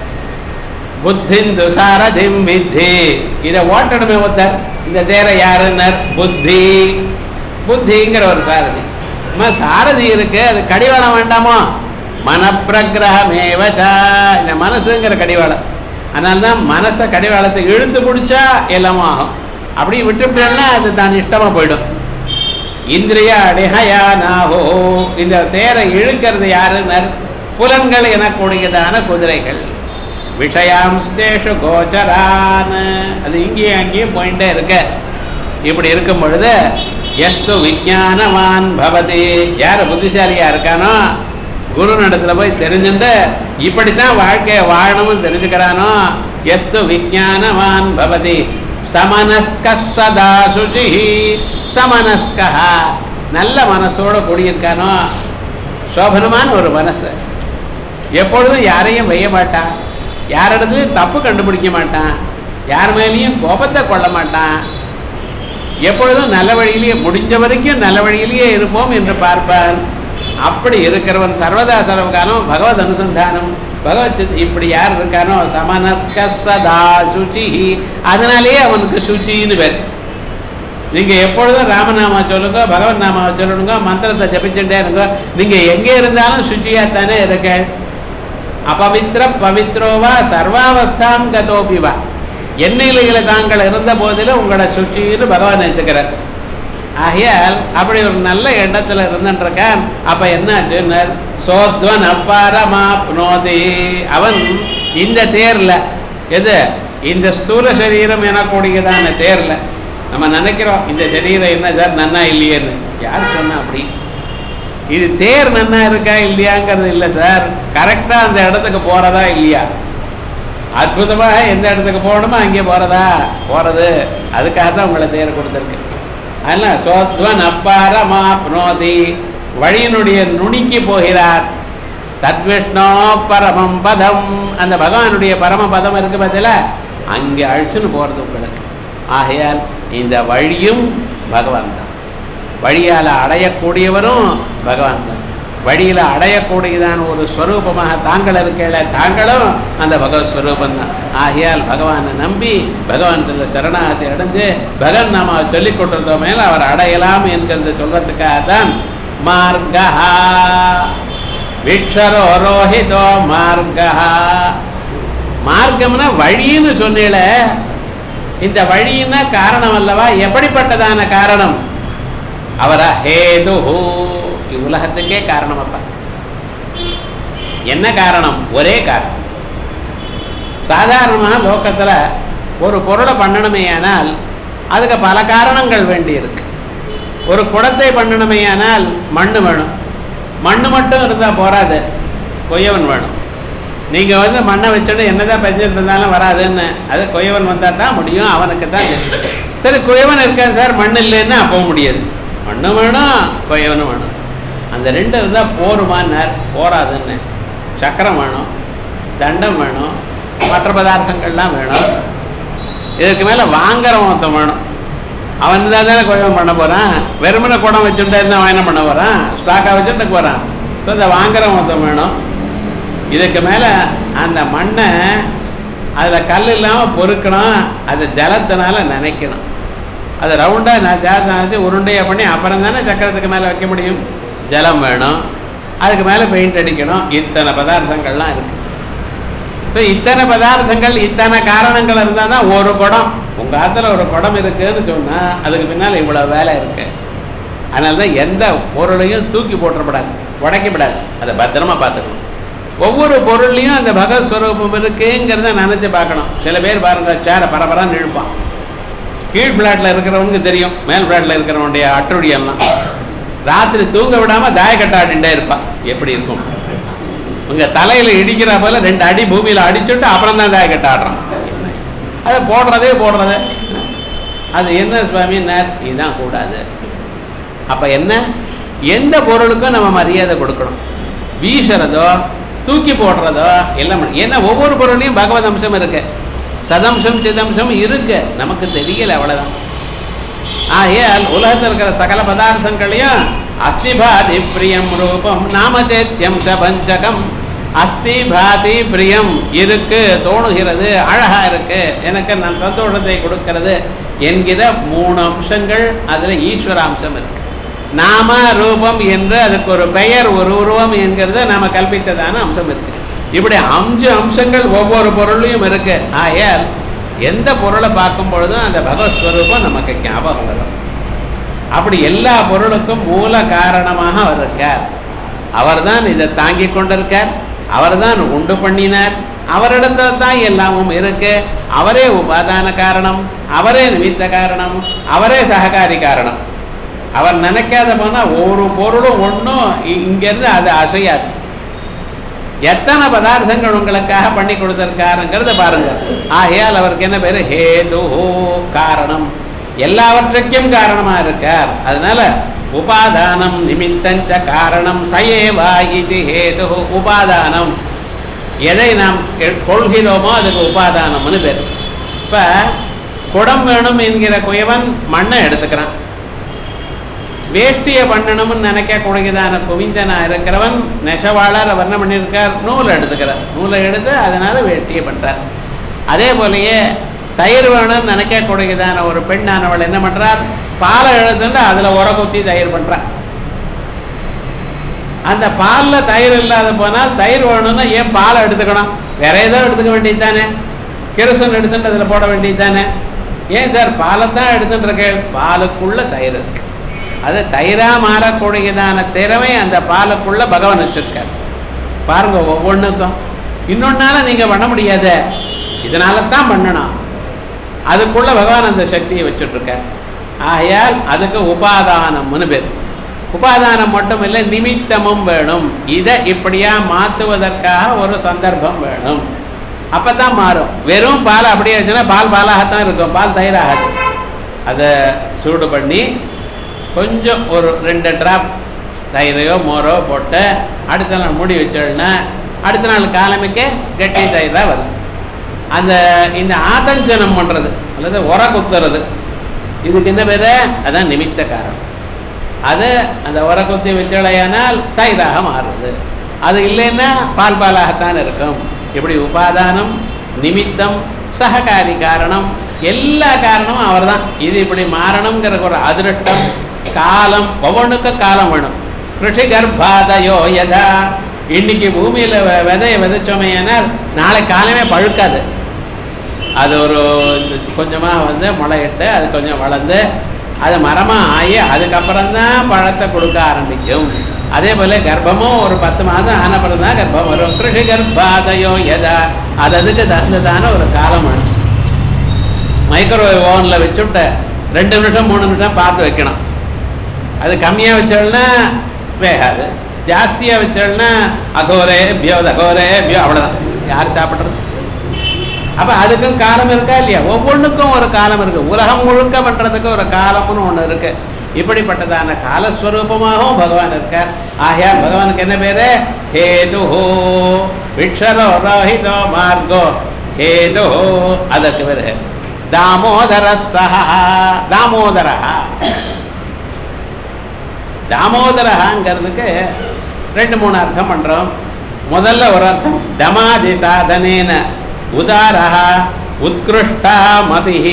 [SPEAKER 1] புத்திந்து சாரதிம் வித்தி இதை ஓட்டணுமே ஒருத்தர் இந்த தேரை யாருன்னர் புத்தி புத்திங்கிற ஒரு சாரதி அம்மா சாரதி இருக்கு அது கடிவாளம் வேண்டாமோ மனப்பிரகிரகமேவச்சா இந்த மனசுங்கிற கடிவாளம் அதனால தான் மனசை கடிவாளத்தை இழுத்து பிடிச்சா எல்லாமும் ஆகும் அப்படி விட்டுவிட்டோம்னா அது தான் இஷ்டமா போயிடும் இந்திரிய அடிஹயா நாகோ இந்த தேரை இழுக்கிறது யாருன்னர் புலன்கள் எனக்கூடியதான குதிரைகள் விஷயாம்சேஷு கோச்சரான் அது இங்கேயும் அங்கேயும் போயிட்டே இருக்க இப்படி இருக்கும் பொழுது எஸ்து விஜானவான் பவதி யார் புத்திசாலியா இருக்கானோ குரு நடத்துல போய் தெரிஞ்சுட்டு இப்படித்தான் வாழ்க்கையை வாழணும்னு தெரிஞ்சுக்கிறானோ எஸ்து விஜானவான் பவதி சமனஸ்க சதா சுஷி சமனஸ்கா நல்ல மனசோட கூடியிருக்கானோ சோபனமான ஒரு மனசு எப்பொழுதும் யாரையும் வைய மாட்டான் யாரிடத்துலையும் தப்பு கண்டுபிடிக்க மாட்டான் யார் மேலேயும் கோபத்தை கொள்ள மாட்டான் எப்பொழுதும் நல்ல வழியிலேயே முடிஞ்ச வரைக்கும் நல்ல வழியிலேயே இருப்போம் என்று பார்ப்பான் அப்படி இருக்கிறவன் சர்வதா சர்வகாலம் பகவத் அனுசந்தானம் பகவத் சித்- இப்படி யார் இருக்கானோ சமனஸ்க சதா சுச்சி அதனாலேயே அவனுக்கு சுச்சின்னு பேர் நீங்க எப்பொழுதும் ராமநாமா சொல்லுங்க பகவத் நாமா சொல்லுங்க மந்திரத்தை ஜபிச்சுட்டே இருங்க நீங்க எங்க இருந்தாலும் சுச்சியா தானே இருக்க அபவித்ர பவித்ரோவா சர்வாவஸ்தாம் கதோபிவா எண்ணெயில தாங்கள் இருந்த போதிலும் உங்களை சுச்சின்னு பகவான் நினைச்சுக்கிறார் ஆகையால் அப்படி ஒரு நல்ல எண்ணத்துல இருந்துருக்கான் அப்ப என்ன ஆச்சுன்னார் சோத்வன் அப்பாரமாப்னோதி அவன் இந்த தேர்ல எது இந்த ஸ்தூல சரீரம் எனக்கூடியதான தேர்ல நம்ம நினைக்கிறோம் இந்த சரீரம் என்ன சார் நன்னா இல்லையேன்னு யார் சொன்னா அப்படி இது தேர் நன்னா இருக்கா இல்லையாங்கிறது இல்லை சார் கரெக்டா அந்த இடத்துக்கு போறதா இல்லையா அற்புதமாக எந்த இடத்துக்கு போகணுமோ அங்கே போறதா போறது அதுக்காக தான் உங்களை தேர் கொடுத்துருக்கு அதனால சோத்வன் அப்பார மாப்னோதி வழியினுடைய நுனிக்கு போகிறார் தத்விஷ்ணோ பரமம் பதம் அந்த பகவானுடைய பரம பதம் இருக்கு பார்த்தீங்களா அங்கே அழிச்சுன்னு போறது உங்களுக்கு ஆகையால் இந்த வழியும் பகவான் தான் வழியால் அடையக்கூடியவரும் பகவான் தான் வழியில் அடையக்கூடியதான ஒரு ஸ்வரூபமாக தாங்கள் இருக்கல தாங்களும் அந்த பகவத் ஸ்வரூபம் தான் ஆகையால் பகவானை நம்பி பகவான் சரணாகத்தை அடைஞ்சு பகவான் நாம சொல்லிக் கொண்டிருந்தோம் மேல அவர் அடையலாம் என்கிறத சொல்றதுக்காக தான் மார்கா விக்ஷரோ ரோஹிதோ மார்கா மார்க்கம்னா வழின்னு சொன்னீல இந்த வழின்னா காரணம் அல்லவா எப்படிப்பட்டதான காரணம் அவரா ஹேது உலகத்துக்கே காரணம் அப்ப என்ன காரணம் ஒரே காரணம் சாதாரணமாக லோக்கத்துல ஒரு பொருளை பண்ணணுமேயானால் அதுக்கு பல காரணங்கள் வேண்டி இருக்கு ஒரு குடத்தை பண்ணணுமேயானால் மண்ணு வேணும் மண்ணு மட்டும் இருந்தா போராது கொய்யவன் வேணும் நீங்க வந்து மண்ணை வச்சுட்டு என்னதான் பெஞ்சிட்டு இருந்தாலும் வராதுன்னு அது கொய்யவன் வந்தா தான் முடியும் அவனுக்கு தான் தெரியும். சரி கொய்யவன் இருக்கேன் சார் மண் இல்லைன்னா அப்போ முடியாது மண்ணு வேணும் கொய்யவனும் வேணும் அந்த ரெண்டு இருந்தா போருமான்னார் போராதுன்னு சக்கரம் வேணும் தண்டம் வேணும் மற்ற பதார்த்தங்கள்லாம் வேணும் இதுக்கு மேல வாங்குறவன் ஒருத்தன் வேணும் அவன் தான் தானே கொய்யம் பண்ண போறான் வெறுமனை குடம் வச்சுட்டா இருந்தா அவன் என்ன பண்ண போறான் ஸ்டாக்கா வச்சுட்டு போறான் ஸோ இந்த வாங்குறவன் ஒருத்தன் வேணும் இதுக்கு மேல அந்த மண்ணை அதுல கல் இல்லாம பொறுக்கணும் அது ஜலத்தினால நினைக்கணும் அது ரவுண்டா நான் ஜாதம் நினைச்சு உருண்டையா பண்ணி அப்புறம் தானே சக்கரத்துக்கு மேல வைக்க முடியும் ஜலம் வேணும் அதுக்கு மேல பெயிண்ட் அடிக்கணும் இத்தனை பதார்த்தங்கள்லாம் இருக்கு இப்போ இத்தனை பதார்த்தங்கள் இத்தனை காரணங்கள் இருந்தால் தான் ஒரு குடம் உங்க ஆத்துல ஒரு குடம் இருக்குன்னு சொன்னா அதுக்கு பின்னால் இவ்வளவு வேலை இருக்கு அதனால தான் எந்த பொருளையும் தூக்கி போட்டுறப்படாது உடைக்கப்படாது அதை பத்திரமா பார்த்துக்கணும் ஒவ்வொரு பொருள்லையும் அந்த பகவத் ஸ்வரூபம் இருக்குங்கிறத நினைச்சு பார்க்கணும் சில பேர் பாருங்க சேர பரபரான்னு இழுப்பான் கீழ் பிளாட்ல இருக்கிறவனுக்கு தெரியும் மேல் பிளாட்ல இருக்கிறவனுடைய அட்டுடைய எல்லாம் ராத்திரி தூங்க விடாம தாயக்கட்டை ஆடிண்டே இருப்பான் எப்படி இருக்கும் உங்க தலையில இடிக்கிற போல ரெண்டு அடி பூமியில அடிச்சுட்டு அப்புறம் தான் தாயக்கட்டை ஆடுறான் அதை போடுறதே போடுறது அது என்ன சுவாமி நேர் இதுதான் கூடாது அப்ப என்ன எந்த பொருளுக்கும் நம்ம மரியாதை கொடுக்கணும் வீசுறதோ தூக்கி போடுறதோ எல்லாம் பண்ணணும். ஏன்னா ஒவ்வொரு பொருளையும் பகவத் அம்சம் இருக்கு சதம்சம் சிதம்சம் இருக்கு நமக்கு தெரியல அவ்வளவுதான் ஆகையால் உலகத்தில் இருக்கிற சகல பதார்த்தங்களையும் அஸ்திபாதி பிரியம் ரூபம் நாமதேத்தியம் சபஞ்சகம் அஸ்தி பாதி பிரியம் இருக்கு தோணுகிறது அழகா இருக்கு எனக்கு நான் சந்தோஷத்தை கொடுக்கிறது என்கிற மூணு அம்சங்கள் அதுல ஈஸ்வர அம்சம் இருக்கு நாம ரூபம் என்று அதுக்கு ஒரு பெயர் ஒரு உருவம் என்கிறத நாம கல்பித்ததான அம்சம் இருக்கு இப்படி அஞ்சு அம்சங்கள் ஒவ்வொரு பொருளையும் இருக்கு ஆகையால் எந்த பொருளை பார்க்கும் பொழுதும் அந்த பகவத் ஸ்வரூபம் நமக்கு ஞாபகம் வரும் அப்படி எல்லா பொருளுக்கும் மூல காரணமாக அவர் இருக்கார் அவர்தான் இதை தாங்கி கொண்டிருக்கார் அவர்தான் உண்டு பண்ணினார் அவரிடத்துல தான் எல்லாமும் இருக்கு அவரே உபாதான காரணம் அவரே நிமித்த காரணம் அவரே சககாரி காரணம் அவர் நினைக்காத போனா ஒரு பொருளும் ஒன்றும் இங்கிருந்து அது அசையாது எத்தனை பதார்த்தங்கள் உங்களுக்காக பண்ணி கொடுத்திருக்காருங்கிறத பாருங்க ஆகையால் அவருக்கு என்ன பேரு ஹேது காரணம் எல்லாவற்றுக்கும் காரணமா இருக்கார் அதனால உபாதானம் நிமித்தஞ்ச காரணம் சயேவா இது ஹேது உபாதானம் எதை நாம் எ- கொள்கிறோமோ அதுக்கு உபாதானம்னு பேர் இப்ப குடம் வேணும் என்கிற குயவன் மண்ணை எடுத்துக்கிறான் வேஷ்டியை பண்ணணும்னு நினைக்கக்கூடியதான குவிந்தனா இருக்கிறவன் நெசவாளர் அவர் என்ன பண்ணியிருக்கார் நூலை எடுத்துக்கிறார் நூலை எடுத்து அதனால வேஷ்டியை பண்றார் அதே போலயே தயிர் வேணும்னு நினைக்கக்கூடியதான ஒரு பெண்ணானவள் என்ன பண்றார் பாலை எடுத்துட்டு அதுல உர குத்தி தயிர் பண்றார் அந்த பால்ல தயிர் இல்லாத போனால் தயிர் வேணும்னா ஏன் பாலை எடுத்துக்கணும் வேற ஏதோ எடுத்துக்க வேண்டியது தானே கிரசன் எடுத்துட்டு அதுல போட வேண்டியது தானே ஏன் சார் பாலை தான் எடுத்துட்டு இருக்கேன் பாலுக்குள்ள தயிர் இருக்கு அது தயிரா மாறக்கூடியதான திறமை அந்த பாலுக்குள்ள பகவான் வச்சிருக்கார் பாருங்க ஒவ்வொன்றுக்கும் இன்னொன்னால நீங்க பண்ண முடியாது இதனால தான் பண்ணணும் அதுக்குள்ள பகவான் அந்த சக்தியை வச்சுட்டு இருக்கார் ஆகையால் அதுக்கு உபாதானம்னு பேர் உபாதானம் மட்டும் இல்லை நிமித்தமும் வேணும் இதை இப்படியா மாத்துவதற்காக ஒரு சந்தர்ப்பம் வேணும் அப்பதான் மாறும் வெறும் பால் அப்படியே இருந்துச்சுன்னா பால் பாலாகத்தான் இருக்கும் பால் தயிராகாது அதை சூடு பண்ணி கொஞ்சம் ஒரு ரெண்டு டிராப் தயிரையோ மோரோ போட்டு அடுத்த நாள் மூடி வச்சோம்னா அடுத்த நாள் காலமிக்க கெட்டி தயிராக வரும் அந்த இந்த ஆதஞ்சனம் பண்றது அல்லது உர குத்துறது இதுக்கு என்ன பேரு அதான் நிமித்த காரணம் அது அந்த உர குத்தி வச்சலையானால் தயிராக மாறுது அது இல்லைன்னா பால் பாலாகத்தான் இருக்கும் இப்படி உபாதானம் நிமித்தம் சககாரி காரணம் எல்லா காரணமும் அவர்தான் இது இப்படி மாறணுங்கிற ஒரு அதிருஷ்டம் காலம் ஒவ்வொன்றுக்கும் காலம் வேணும் கிருஷி கர்ப்பாதயோ யதா இன்னைக்கு பூமியில வெ- விதைய விதைச்சோமே ஏனால் நாளை காலமே பழுக்காது அது ஒரு கொஞ்சமா வந்து முளையிட்டு அது கொஞ்சம் வளர்ந்து அது மரமா ஆகி அதுக்கப்புறம் தான் பழத்தை கொடுக்க ஆரம்பிக்கும் அதே போல கர்ப்பமும் ஒரு பத்து மாதம் ஆன பிறகு தான் கர்ப்பம் வரும் கிருஷி கர்ப்பாதயோ எதா அது அதுக்கு தகுந்ததான ஒரு காலம் வேணும் மைக்ரோவேவ் ஓவனில் வச்சுவிட்டு ரெண்டு நிமிஷம் மூணு நிமிஷம் பார்த்து வைக்கணும் அது கம்மியாக வச்சோம்னா வேகாது ஜாஸ்தியாக வச்சோம்னா அகோரே பியோ அகோரே பியோ அவ்வளோதான் யார் சாப்பிட்றது அப்ப அதுக்கும் காலம் இருக்கா இல்லையா ஒவ்வொன்றுக்கும் ஒரு காலம் இருக்கு உலகம் முழுக்க பண்றதுக்கு ஒரு காலம்னு ஒண்ணு இருக்கு இப்படிப்பட்டதான காலஸ்வரூபமாகவும் பகவான் இருக்கார் ஆகையால் பகவானுக்கு என்ன பேரு ஹேது விக்ஷரோ ரோஹிதோ மார்கோ ஹேது அதற்கு பேரு தாமோதர சஹா தாமோதரா தாமோதரங்கிறதுக்கு ரெண்டு மூணு அர்த்தம் பண்றோம் முதல்ல ஒரு அர்த்தம் தமாதி சாதனேன உதாரா உத்கிருஷ்டா மதிஹி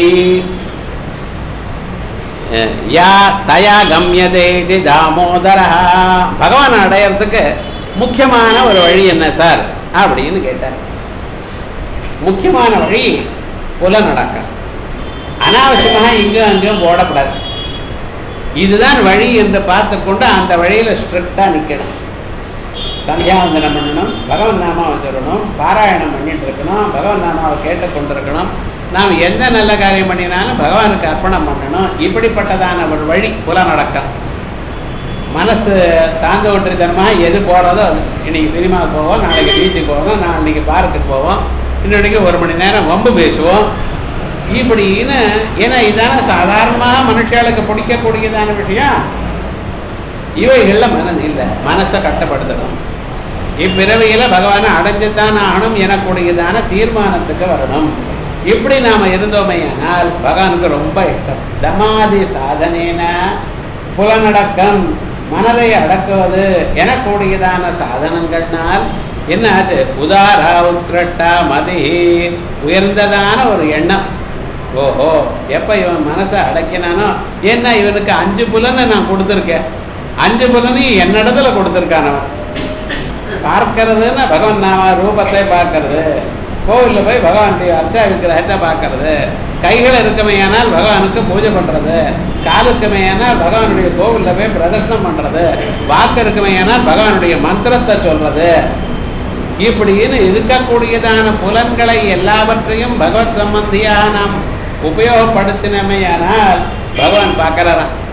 [SPEAKER 1] அஹ், யா தயா கம்யதே இது தாமோதரா பகவான் அடையறதுக்கு முக்கியமான ஒரு வழி என்ன சார் அப்படின்னு கேட்டார் முக்கியமான வழி புலநடக்கம் அனாவசியமாக இங்கும் அங்கேயும் போடக்கூடாது இதுதான் வழி என்று பார்த்துக்கொண்டு அந்த வழியில ஸ்ட்ரிக்டா நிக்கணும் சந்தியாவந்தனம் பண்ணணும் பகவன் நாமாவை சொல்லணும் பாராயணம் பண்ணிட்டு இருக்கணும் பகவன் நாமாவை கேட்டுக்கொண்டிருக்கணும் நாம் எந்த நல்ல காரியம் பண்ணினாலும் பகவானுக்கு அர்ப்பணம் பண்ணணும் இப்படிப்பட்டதான ஒரு வழி புலநடக்கம் மனசு தாங்க விட்டுருத்தனமாக எது போகிறதோ அது இன்னைக்கு சினிமாவுக்கு போவோம் நாளைக்கு பீச்சுக்கு போவோம் நாளைக்கு பார்க்குக்கு போவோம் இன்னொன்றைக்கு ஒரு மணி நேரம் வம்பு பேசுவோம் இப்படின்னு ஏன்னா இதான சாதாரணமாக மனுஷாளுக்கு பிடிக்கக்கூடியதான விஷயம் இவைகளில் மனது இல்லை மனசை கட்டப்படுத்தணும் இப்பிறவையில பகவானை அடைஞ்சுத்தான் ஆகணும் எனக்கூடியதான தீர்மானத்துக்கு வரணும் இப்படி நாம இருந்தோமேயானால் பகவானுக்கு ரொம்ப இஷ்டம் தமாதி சாதனேன புலனடக்கம் மனதை அடக்குவது எனக்கூடியதான சாதனங்கள்னால் என்ன ஆச்சு உதாரா உத்கிரட்டா மதி உயர்ந்ததான ஒரு எண்ணம் ஓஹோ எப்ப இவன் மனசை அடக்கினானோ ஏன்னா இவனுக்கு அஞ்சு புலனை நான் கொடுத்துருக்கேன் அஞ்சு புலனையும் என்னிடத்துல கொடுத்துருக்கான் அவன் பார்க்கறதுன்னா பகவான் நாம ரூபத்தை பார்க்கறது கோவில்ல போய் பகவானுடைய அர்ச்சா விக்கிரகத்தை பார்க்கறது கைகள் இருக்குமையானால் பகவானுக்கு பூஜை பண்றது கால் இருக்குமையானால் பகவானுடைய கோவில்ல போய் பிரதர்ஷனம் பண்றது வாக்கு இருக்குமையானால் பகவானுடைய மந்திரத்தை சொல்றது இப்படின்னு இருக்கக்கூடியதான புலன்களை எல்லாவற்றையும் பகவத் சம்பந்தியாக நாம் உபயோகப்படுத்தினமையானால் பகவான் பார்க்கறாராம்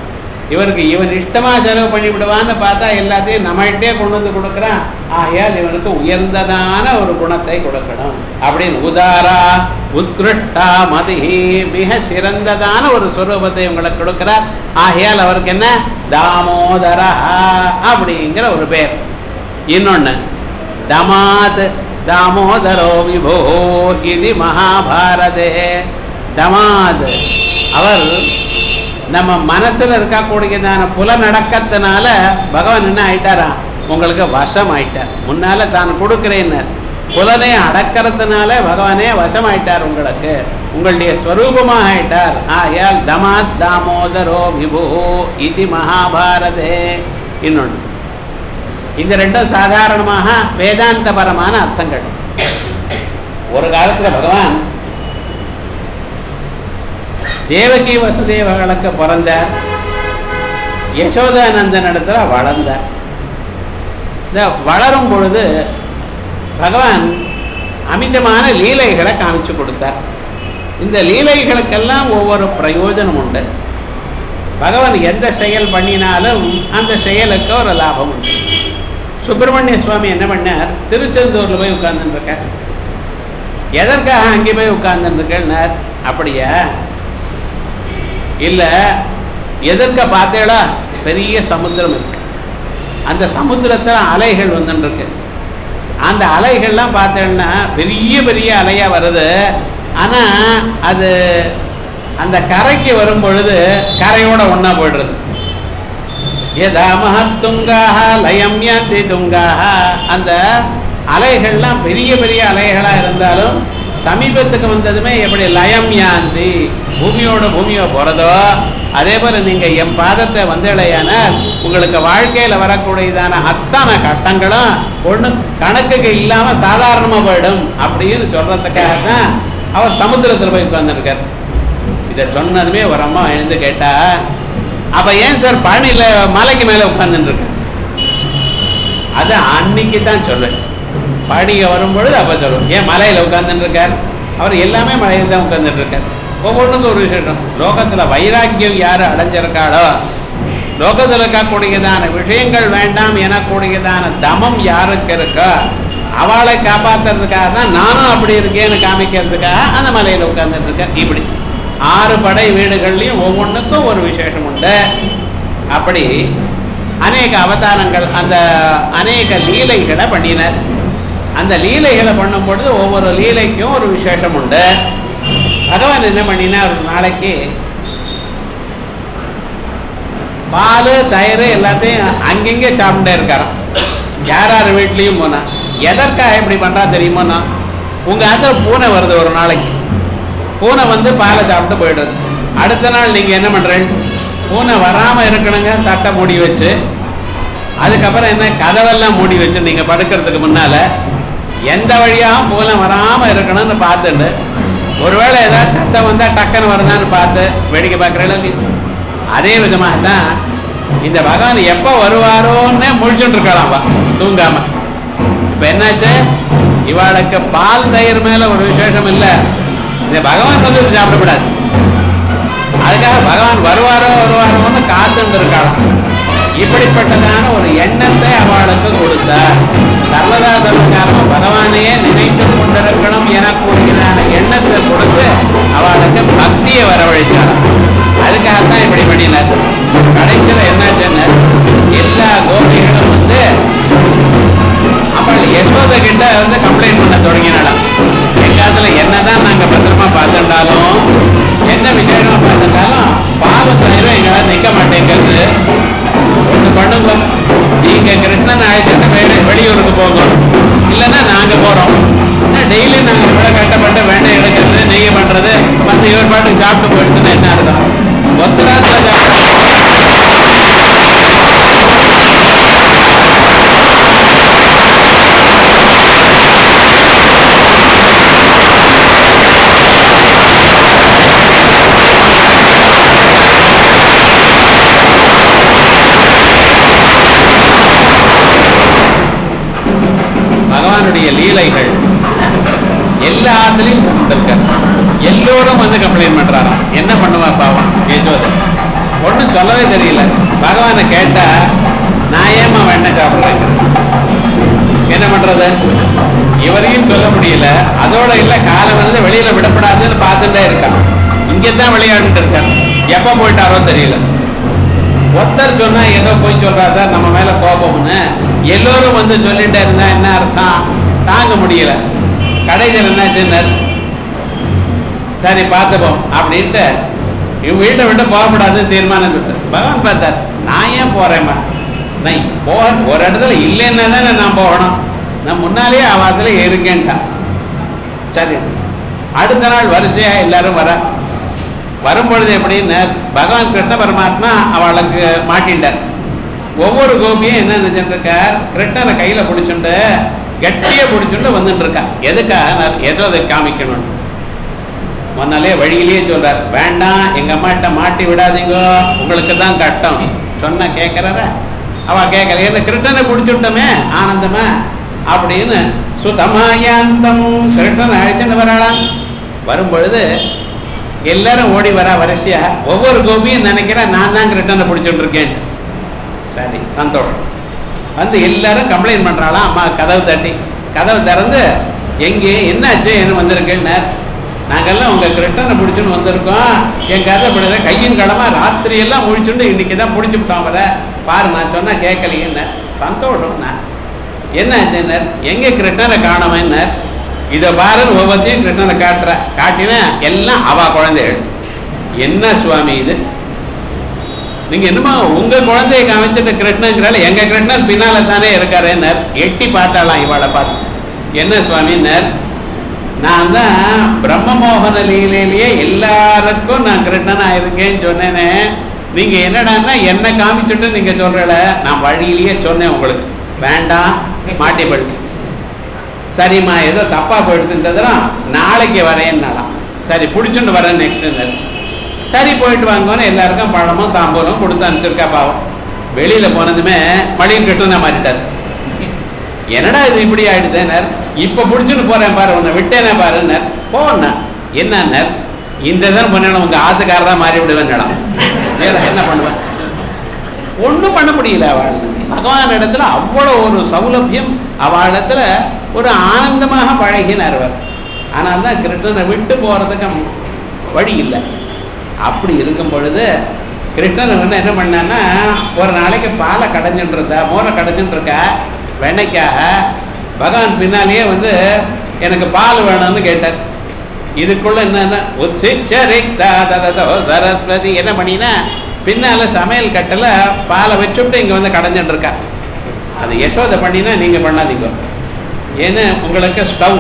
[SPEAKER 1] இவருக்கு இவன் இஷ்டமா செலவு பண்ணி விடுவான்னு பார்த்தா எல்லாத்தையும் நம்மகிட்டே கொண்டு வந்து கொடுக்குறான் ஆகையால் இவனுக்கு உயர்ந்ததான ஒரு குணத்தை கொடுக்கணும் அப்படின்னு உதாரா உத்கிருஷ்டா மதிஹி மிக சிறந்ததான ஒரு சுரூபத்தை உங்களுக்கு கொடுக்கிறார் ஆகையால் அவருக்கு என்ன தாமோதரா அப்படிங்கிற ஒரு பேர் இன்னொன்னு தமாத் தாமோதரோ விபோ இது மகாபாரதே தமாத் அவர் நம்ம மனசுல இருக்கக்கூடியதான புலநடக்கத்தினால பகவான் என்ன ஆயிட்டாராம் உங்களுக்கு வசம் ஆயிட்டார் முன்னால தான் கொடுக்கிறேன்னு புலனை அடக்கிறதுனால பகவானே வசம் ஆயிட்டார் உங்களுக்கு உங்களுடைய ஸ்வரூபமாக ஆயிட்டார் ஆயால் தமாத் தாமோதரோ விபு இது மகாபாரதே இன்னொன்று இந்த ரெண்டும் சாதாரணமாக வேதாந்தபரமான அர்த்தங்கள் ஒரு காலத்துல பகவான் தேவகி வசுதேவர்களுக்கு பிறந்தார் யசோதானந்தன் இடத்துல வளர்ந்தார் இந்த வளரும் பொழுது பகவான் அமிதமான லீலைகளை காமிச்சு கொடுத்தார் இந்த லீலைகளுக்கெல்லாம் ஒவ்வொரு பிரயோஜனம் உண்டு பகவான் எந்த செயல் பண்ணினாலும் அந்த செயலுக்கு ஒரு லாபம் உண்டு சுப்பிரமணிய சுவாமி என்ன பண்ணார் திருச்செந்தூர்ல போய் உட்கார்ந்துருக்கார் எதற்காக அங்கே போய் உட்கார்ந்துருக்கேன்னார் அப்படியா இல்ல எதற்க பார்த்தேடா பெரிய சமுத்திரம் இருக்கு அந்த சமுத்திரத்துல அலைகள் வந்துருக்கு அந்த அலைகள்லாம் பார்த்தேன்னா பெரிய பெரிய அலையா வருது ஆனா அது அந்த கரைக்கு வரும் பொழுது கரையோட ஒண்ணா போயிடுறது எதா மகத்துங்காக லயம் யாந்தி துங்காக அந்த அலைகள்லாம் பெரிய பெரிய அலைகளா இருந்தாலும் சமீபத்துக்கு வந்ததுமே எப்படி லயம் யாந்தி பூமியோட பூமியை போறதோ அதே போல நீங்க என் பாதத்தை வந்தடையானால் உங்களுக்கு வாழ்க்கையில வரக்கூடியதான அத்தனை கட்டங்களும் ஒண்ணு கணக்குக்கு இல்லாம சாதாரணமா போயிடும் அப்படின்னு சொல்றதுக்காக தான் அவர் சமுத்திரத்துல போய் உட்கார்ந்துருக்கார் இதை சொன்னதுமே ஒரு அம்மா எழுந்து கேட்டா அப்ப ஏன் சார் பழனியில மலைக்கு மேல உட்கார்ந்துட்டு இருக்க அது அன்னைக்கு தான் சொல்லுவேன் பழனிக்கு வரும்பொழுது அப்ப சொல்லுவேன் ஏன் மலையில உட்கார்ந்துட்டு இருக்கார் அவர் எல்லாமே மலையில தான் உட்கார்ந்துட்டு இருக்கார் ஒவ்வொன்றுக்கும் ஒரு விசேஷம் லோகத்துல வைராக்கியம் யாரு அடைஞ்சிருக்காளோ லோகத்தில் இருக்கக்கூடியதான விஷயங்கள் வேண்டாம் எனக்கூடியதான தமம் யாருக்கு இருக்கோ அவளை காப்பாத்துறதுக்காக தான் நானும் அப்படி இருக்கேன்னு காமிக்கிறதுக்காக அந்த மலையில உட்கார்ந்துட்டு இருக்கேன் இப்படி ஆறு படை வீடுகள்லையும் ஒவ்வொன்றுக்கும் ஒரு விசேஷம் உண்டு அப்படி அநேக அவதாரங்கள் அந்த அநேக லீலைகளை பண்ணினர் அந்த லீலைகளை பண்ணும் பொழுது ஒவ்வொரு லீலைக்கும் ஒரு விசேஷம் உண்டு பகவான் என்ன பண்ணினார் ஒரு நாளைக்கு பால் தயிர் எல்லாத்தையும் அங்கங்கே சாப்பிட்டே இருக்காராம் யார் யார் வீட்லேயும் போனா எதற்காக இப்படி பண்றா தெரியுமோன்னா உங்க ஆத்துல பூனை வருது ஒரு நாளைக்கு பூனை வந்து பாலை சாப்பிட்டு போயிடுது அடுத்த நாள் நீங்க என்ன பண்றீங்க பூனை வராம இருக்கணுங்க தட்டை மூடி வச்சு அதுக்கப்புறம் என்ன கதவெல்லாம் மூடி வச்சு நீங்க படுக்கிறதுக்கு முன்னால எந்த வழியாகவும் பூனை வராம இருக்கணும்னு பார்த்துட்டு ஒருவேளை ஏதாவது சத்தம் வந்தா டக்குன்னு வருதான்னு பார்த்து வேடிக்கை பார்க்குறேன் அதே விதமாக தான் இந்த பகவான் எப்போ வருவாரோன்னு முழிச்சுட்டு இருக்கலாம் அவ தூங்காம இப்ப என்னாச்சு இவாளுக்கு பால் தயிர் மேல ஒரு விசேஷம் இல்ல இந்த பகவான் வந்து இது சாப்பிடக்கூடாது அதுக்காக பகவான் வருவாரோ வருவாரோன்னு காத்துட்டு இருக்காளாம் இப்படிப்பட்டதான ஒரு எண்ணத்தை அவளுக்கு கொடுத்தார் சர்வதா சர்வகாலமா பகவானையே நினைத்து கொண்டிருக்கணும் எனக்கூடியதான எண்ணத்தை கொடுத்து அவளுக்கு பக்தியை வரவழைச்சாராம் அதுக்காகத்தான் இப்படி பண்ணினார் கடைசியில் என்னாச்சுன்னு எல்லா கோபிகளும் வந்து அவள் யசோத கிட்ட வந்து கம்ப்ளைண்ட் பண்ண தொடங்கினாலாம் எங்காத்துல என்னதான் நாங்க பத்திரமா பார்த்துட்டாலும் என்ன விசேஷமா பார்த்துட்டாலும் பாவ தயிரும் எங்களால் நிக்க மாட்டேங்கிறது ஒண்ணு பண்ணுங்க நீங்க கிருஷ்ணன் அழைச்சிட்டு வெளி வெளியூருக்கு போகணும் இல்லைன்னா நாங்க போறோம் டெய்லி நாங்க இவ்வளவு கட்டப்பட்டு வெண்ணெய் எடுக்கிறது நெய் பண்றது மற்ற இவர் பாட்டுக்கு சாப்பிட்டு போயிடுச்சுன்னா என்ன அர்த்தம் ஒத்தராத்துல சாப்பிட்டு பகவானுடைய லீலைகள் எல்லாத்துலயும் இருக்க எல்லோரும் வந்து கம்ப்ளைண்ட் பண்றாராம் என்ன பண்ணுவா பாவம் யசோதை ஒண்ணும் சொல்லவே தெரியல பகவானை கேட்டா நான் ஏமா வெண்ணெய் சாப்பிடுறேன் என்ன பண்றது இவரையும் சொல்ல முடியல அதோட இல்ல காலம் வந்து வெளியில விடப்படாதுன்னு பார்த்துட்டே இருக்கான் இங்கதான் விளையாடிட்டு இருக்கான் எப்ப போயிட்டாரோ தெரியல ஒருத்தர் சொன்னா ஏதோ போய் சொல்றா சார் நம்ம மேல கோபம்னு எல்லோரும் வந்து சொல்லிட்டே இருந்தா என்ன அர்த்தம் தாங்க முடியல கடைசியில் என்ன சின்னர் சரி பார்த்துப்போம் அப்படின்ட்டு இவங்க வீட்டை விட்டு போகக்கூடாதுன்னு தீர்மானம் கொடுத்தார் பகவான் பார்த்தார் நான் ஏன் போறேம்மா நான் போ ஒரு இடத்துல இல்லைன்னா தானே நான் போகணும் நான் முன்னாலேயே அவாத்துல இருக்கேன்ட்டான் சரி அடுத்த நாள் வரிசையா எல்லாரும் வர வரும்பொழுது எப்படின்னு பகவான் கிருஷ்ண பரமாத்மா அவளுக்கு மாட்டின்றார் ஒவ்வொரு கோபியும் என்ன நினைச்சிட்டு இருக்கார் கிருஷ்ணனை கையில பிடிச்சுண்டு கட்டிய பிடிச்சுண்டு வந்துட்டு இருக்கா எதுக்காக நான் ஏதோ அதை காமிக்கணும் முன்னாலே வழியிலேயே சொல்றார் வேண்டாம் எங்க அம்மாட்ட மாட்டி விடாதீங்க உங்களுக்கு தான் கட்டம் சொன்ன கேட்கிறார அவ கேட்கல என்ன கிருஷ்ணனை பிடிச்சுட்டோமே ஆனந்தமா அப்படின்னு சுதமாயாந்தம் கிருஷ்ணனை அழைச்சுட்டு வராளாம் வரும்பொழுது எல்லாரும் ஓடி வரா வரிசையா ஒவ்வொரு கோபியும் நினைக்கிறேன் நான் தான் கிருஷ்ணனை பிடிச்சிட்டு இருக்கேன் சரி சந்தோஷம் வந்து எல்லாரும் கம்ப்ளைண்ட் பண்றாளாம் அம்மா கதவு தட்டி கதவு திறந்து எங்கே என்னாச்சு என்ன வந்திருக்கேன்னு நாங்கெல்லாம் உங்க கிருஷ்ணனை பிடிச்சுன்னு வந்திருக்கோம் என் கதை பிடிச்ச கையும் கடமா ராத்திரி எல்லாம் முழிச்சுண்டு இன்னைக்கு தான் பிடிச்சி விட்டோம் வர பாரு நான் சொன்னா கேட்கலையேன்னு சந்தோஷம்னா என்ன ஆச்சுன்னார் எங்க கிருஷ்ணனை காணவன்னார் இதை பாருன்னு ஒவ்வொருத்தையும் கிருஷ்ணனை காட்டுற காட்டினா எல்லாம் அவ குழந்தைகள் என்ன சுவாமி இது நீங்க என்னமா உங்க குழந்தைய காமிச்சிட்டு கிருஷ்ணங்கிறால எங்க கிருஷ்ணன் பின்னால தானே இருக்காருன்னார் எட்டி பார்த்தாலாம் இவாளை பார்த்து என்ன சுவாமின்னார் நான் தான் பிரம்மமோகன லீலையிலேயே எல்லாருக்கும் நான் கிருஷ்ணனா இருக்கேன்னு சொன்னேனே நீங்க என்னடான்னா என்ன காமிச்சுட்டு நீங்க சொல்றல நான் வழியிலேயே சொன்னேன் உங்களுக்கு வேண்டாம் மாட்டிப்படுத்தி சரிம்மா ஏதோ தப்பா போயிடுதுன்றதுலாம் நாளைக்கு வரேன்னாலாம் சரி பிடிச்சுட்டு வரேன் நெக்ஸ்ட் சரி போயிட்டு வாங்கன்னு எல்லாருக்கும் பழமும் தாம்பூலம் கொடுத்து அனுப்பிச்சிருக்கா பாவம் வெளியில போனதுமே மடியும் கட்டுனா மாறிட்டார் என்னடா இது இப்படி ஆயிடுதுனர் இப்ப புடிச்சுட்டு போறேன் பாரு உன்னை விட்டேனே பாருன்னார் போன என்னன்னார் இந்த தான் பண்ணணும் உங்க ஆத்துக்காரரா மாறி விடுவேன் என்ன பண்ணுவேன் ஒண்ணும் பண்ண முடியல அவள் பகவான் இடத்துல அவ்வளவு ஒரு சௌலபியம் அவளிடத்துல ஒரு ஆனந்தமாக பழகினார் அவர் ஆனால் தான் கிருஷ்ணனை விட்டு போறதுக்கு வழி இல்லை அப்படி இருக்கும் பொழுது கிருஷ்ணன் வந்து என்ன பண்ணான்னா ஒரு நாளைக்கு பாலை கடைஞ்சுட்டு இருந்தா மோரை கடைஞ்சுட்டு இருக்கா வெண்ணைக்காக பகவான் பின்னாலேயே வந்து எனக்கு பால் வேணும்னு கேட்டார் இதுக்குள்ள என்னன்னா உச்சிச்சரித்தா தததோ சரஸ்வதி என்ன பண்ணினா பின்னால சமையல் கட்டில் பாலை வச்சுட்டு இங்க வந்து கடைஞ்சுட்டு இருக்கா அது யசோதை பண்ணினா நீங்க பண்ணாதீங்க ஏன்னா உங்களுக்கு ஸ்டவ்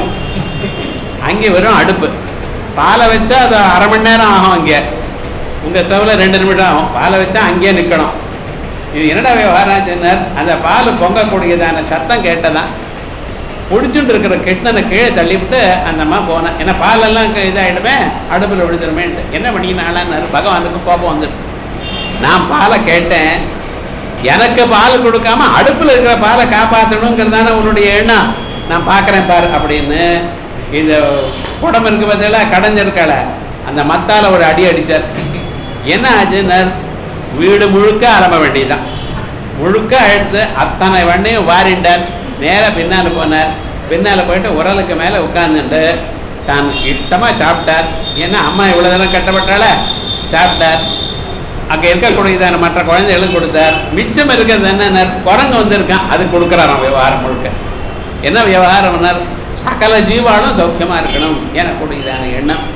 [SPEAKER 1] அங்கே வெறும் அடுப்பு பாலை வச்சா அது அரை மணி நேரம் ஆகும் அங்கே உங்க ஸ்டவ்ல ரெண்டு நிமிடம் ஆகும் பாலை வச்சா அங்கேயே நிற்கணும் இது என்னடா விவகாரம் சொன்னார் அந்த பால் பொங்கக்கூடியதான சத்தம் கேட்டதான் பிடிச்சுட்டு இருக்கிற கிருஷ்ணனை கீழே தள்ளிவிட்டு அந்த அம்மா போனேன் ஏன்னா பாலெல்லாம் க- இதாயிடுமே அடுப்பில் விழுந்துருமேன்ட்டு என்ன பண்ணினாலான்னு பகவானுக்கு கோபம் வந்துட்டு நான் பாலை கேட்டேன் எனக்கு பால் கொடுக்காம அடுப்பில் இருக்கிற பாலை காப்பாற்றணுங்கிறதான உன்னுடைய எண்ணம் நான் பார்க்குறேன் பாரு அப்படின்னு இந்த குடம் இருக்கு பார்த்தீங்களா கடைஞ்சிருக்கல அந்த மத்தால ஒரு அடி அடிச்சார் என்ன ஆச்சுன்னார் வீடு முழுக்க அலம்ப வேண்டியதுதான் முழுக்க எடுத்து அத்தனை வண்டையும் வாரிண்டார் நேரா பின்னால போனார் பின்னால போயிட்டு உரலுக்கு மேல உட்கார்ந்துட்டு தான் இஷ்டமா சாப்பிட்டார் ஏன்னா அம்மா இவ்வளவு தூரம் கட்டப்பட்டால சாப்பிட்டார் அங்க இருக்கக்கூடியதான மற்ற குழந்தைகளுக்கு கொடுத்தார் மிச்சம் இருக்கிறது என்ன குரங்கு வந்திருக்கான் அது கொடுக்குறாராம் விவகாரம் முழுக்க என்ன விவகாரம்னார் சகல ஜீவாலும் சௌக்கியமா இருக்கணும் எனக்கூடியதான எண்ணம்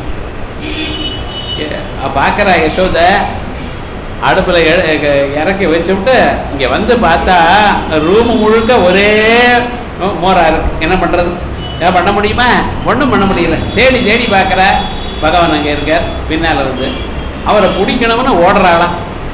[SPEAKER 1] பார்க்குறா யசோத அடுப்பில் இறக்கி வச்சுவிட்டு இங்கே வந்து பார்த்தா ரூம் முழுக்க ஒரே மோரா இருக்கு என்ன பண்ணுறது ஏன் பண்ண முடியுமா ஒன்றும் பண்ண முடியல தேடி தேடி பார்க்குற பகவான் அங்கே இருக்கார் பின்னால் வந்து அவரை பிடிக்கணும்னு ஓடுறாளாம்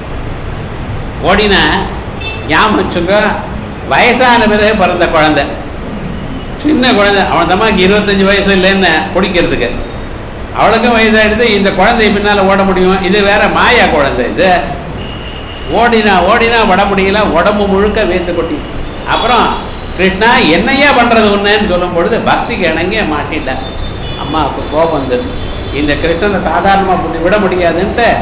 [SPEAKER 1] ஓடினா ஞாபகம் வச்சுங்க வயசான பிறகு பிறந்த குழந்தை சின்ன குழந்தை அவன் தம்மாக்கு இருபத்தஞ்சு வயசு இல்லைன்னு பிடிக்கிறதுக்கு அவளுக்கும் வயசாயிடுது இந்த குழந்தை பின்னால ஓட முடியும் இது வேற மாயா குழந்தை இது ஓடினா ஓடினா வட முடியல உடம்பு முழுக்க வேத்து கொட்டி அப்புறம் கிருஷ்ணா என்னையா பண்றது உன்னேன்னு சொல்லும் பொழுது பக்திக்கு இணங்கிய மாட்டிட்டேன் அம்மாவுக்கு கோபம் வந்தது இந்த கிருஷ்ணனை சாதாரணமா புடி- விட முடியாதுன்ட்டு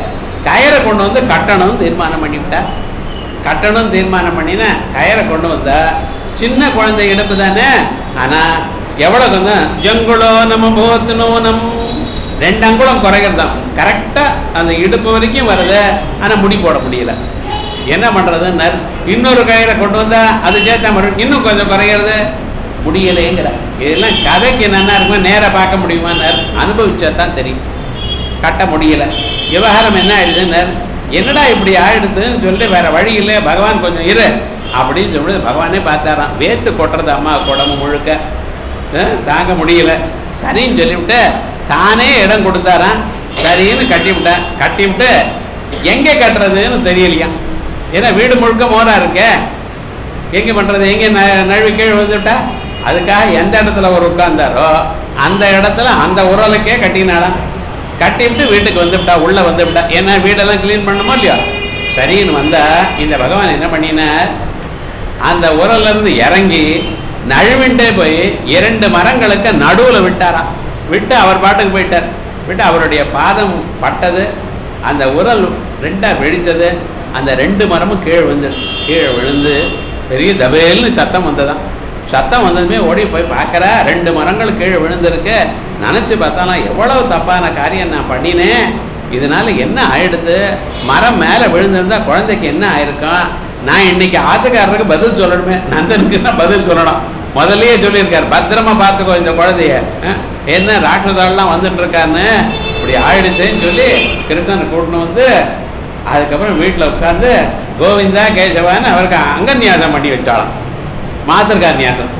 [SPEAKER 1] கயரை கொண்டு வந்து கட்டணும்னு தீர்மானம் பண்ணிவிட்டா கட்டணும் தீர்மானம் பண்ணினா கயரை கொண்டு வந்தா சின்ன குழந்தை இடுப்பு தானே ஆனா எவ்வளவு கொஞ்சம் எங்குளோ நம்ம போத்துனோ நம் ரெண்டு அங்குலம் குறைகிறதாம் கரெக்டா அந்த இடுப்பு வரைக்கும் வருது ஆனா முடி போட முடியல என்ன பண்றதுன்னு இன்னொரு கயிறை கொண்டு வந்தா அது சேர்த்தா மறுபடியும் இன்னும் கொஞ்சம் குறைகிறது முடியலைங்கிற இதெல்லாம் கதைக்கு என்னென்ன இருக்குமோ நேரா பார்க்க முடியுமா அனுபவிச்சா தான் தெரியும் கட்ட முடியல விவகாரம் என்ன ஆயிடுதுன்னு என்னடா இப்படி ஆயிடுதுன்னு சொல்லி வேற வழி இல்லை பகவான் கொஞ்சம் இரு அப்படின்னு சொல்லி பகவானே பார்த்தாராம் வேத்து கொட்டுறது அம்மா உடம்பு முழுக்க அஹ், தாங்க முடியல சரின்னு சொல்லிவிட்டு தானே இடம் கொடுத்தாராம் சரின்னு கட்டி விட்டேன் கட்டி விட்டு எங்க கட்டுறதுன்னு தெரியலையாம் ஏன்னா வீடு முழுக்க மோரா இருக்கே எங்க பண்றது எங்க ந- நழுவி கீழே விழுந்துட்டா அதுக்காக எந்த இடத்துல ஒரு உட்கார்ந்தாரோ அந்த இடத்துல அந்த உரலுக்கே கட்டினாலாம் கட்டிவிட்டு வீட்டுக்கு வந்துவிட்டா உள்ள வந்துவிட்டா ஏன்னா வீடெல்லாம் க்ளீன் பண்ணணுமோ இல்லையா சரின்னு வந்தா இந்த பகவான் என்ன பண்ணினார் அந்த உரல்ல இருந்து இறங்கி நழுவிண்டே போய் இரண்டு மரங்களுக்கு நடுவுல விட்டாராம் விட்டு அவர் பாட்டுக்கு போயிட்டார் விட்டு அவருடைய பாதம் பட்டது அந்த உரல் ரெண்டா வெடித்தது அந்த ரெண்டு மரமும் கீழே விழுந்து கீழே விழுந்து பெரிய தபேல்னு சத்தம் வந்ததாம் சத்தம் வந்ததுமே ஓடி போய் பார்க்கறா ரெண்டு மரங்கள் கீழே விழுந்திருக்கு நினைச்சு பார்த்தானா எவ்வளவு தப்பான காரியம் நான் பண்ணினேன் இதனால என்ன ஆயிடுது மரம் மேல விழுந்திருந்தா குழந்தைக்கு என்ன ஆயிருக்கும் நான் இன்னைக்கு ஆத்துக்காரருக்கு பதில் சொல்லணுமே நந்தனுக்கு தான் பதில் சொல்லணும் முதல்லயே சொல்லியிருக்காரு பத்திரமா பார்த்துக்கோ இந்த குழந்தைய அஹ், என்ன ராட்சதாலாம் வந்துட்டு இருக்காருன்னு இப்படி ஆயிடுச்சுன்னு சொல்லி கிருஷ்ணனை கூட்டின்னு வந்து அதுக்கப்புறம் வீட்டில் உட்கார்ந்து கோவிந்தா கேசவான்னு அவருக்கு அங்கன்யாசம் பண்ணி வச்சாலாம் மாத்திருக்கார் நியாசம்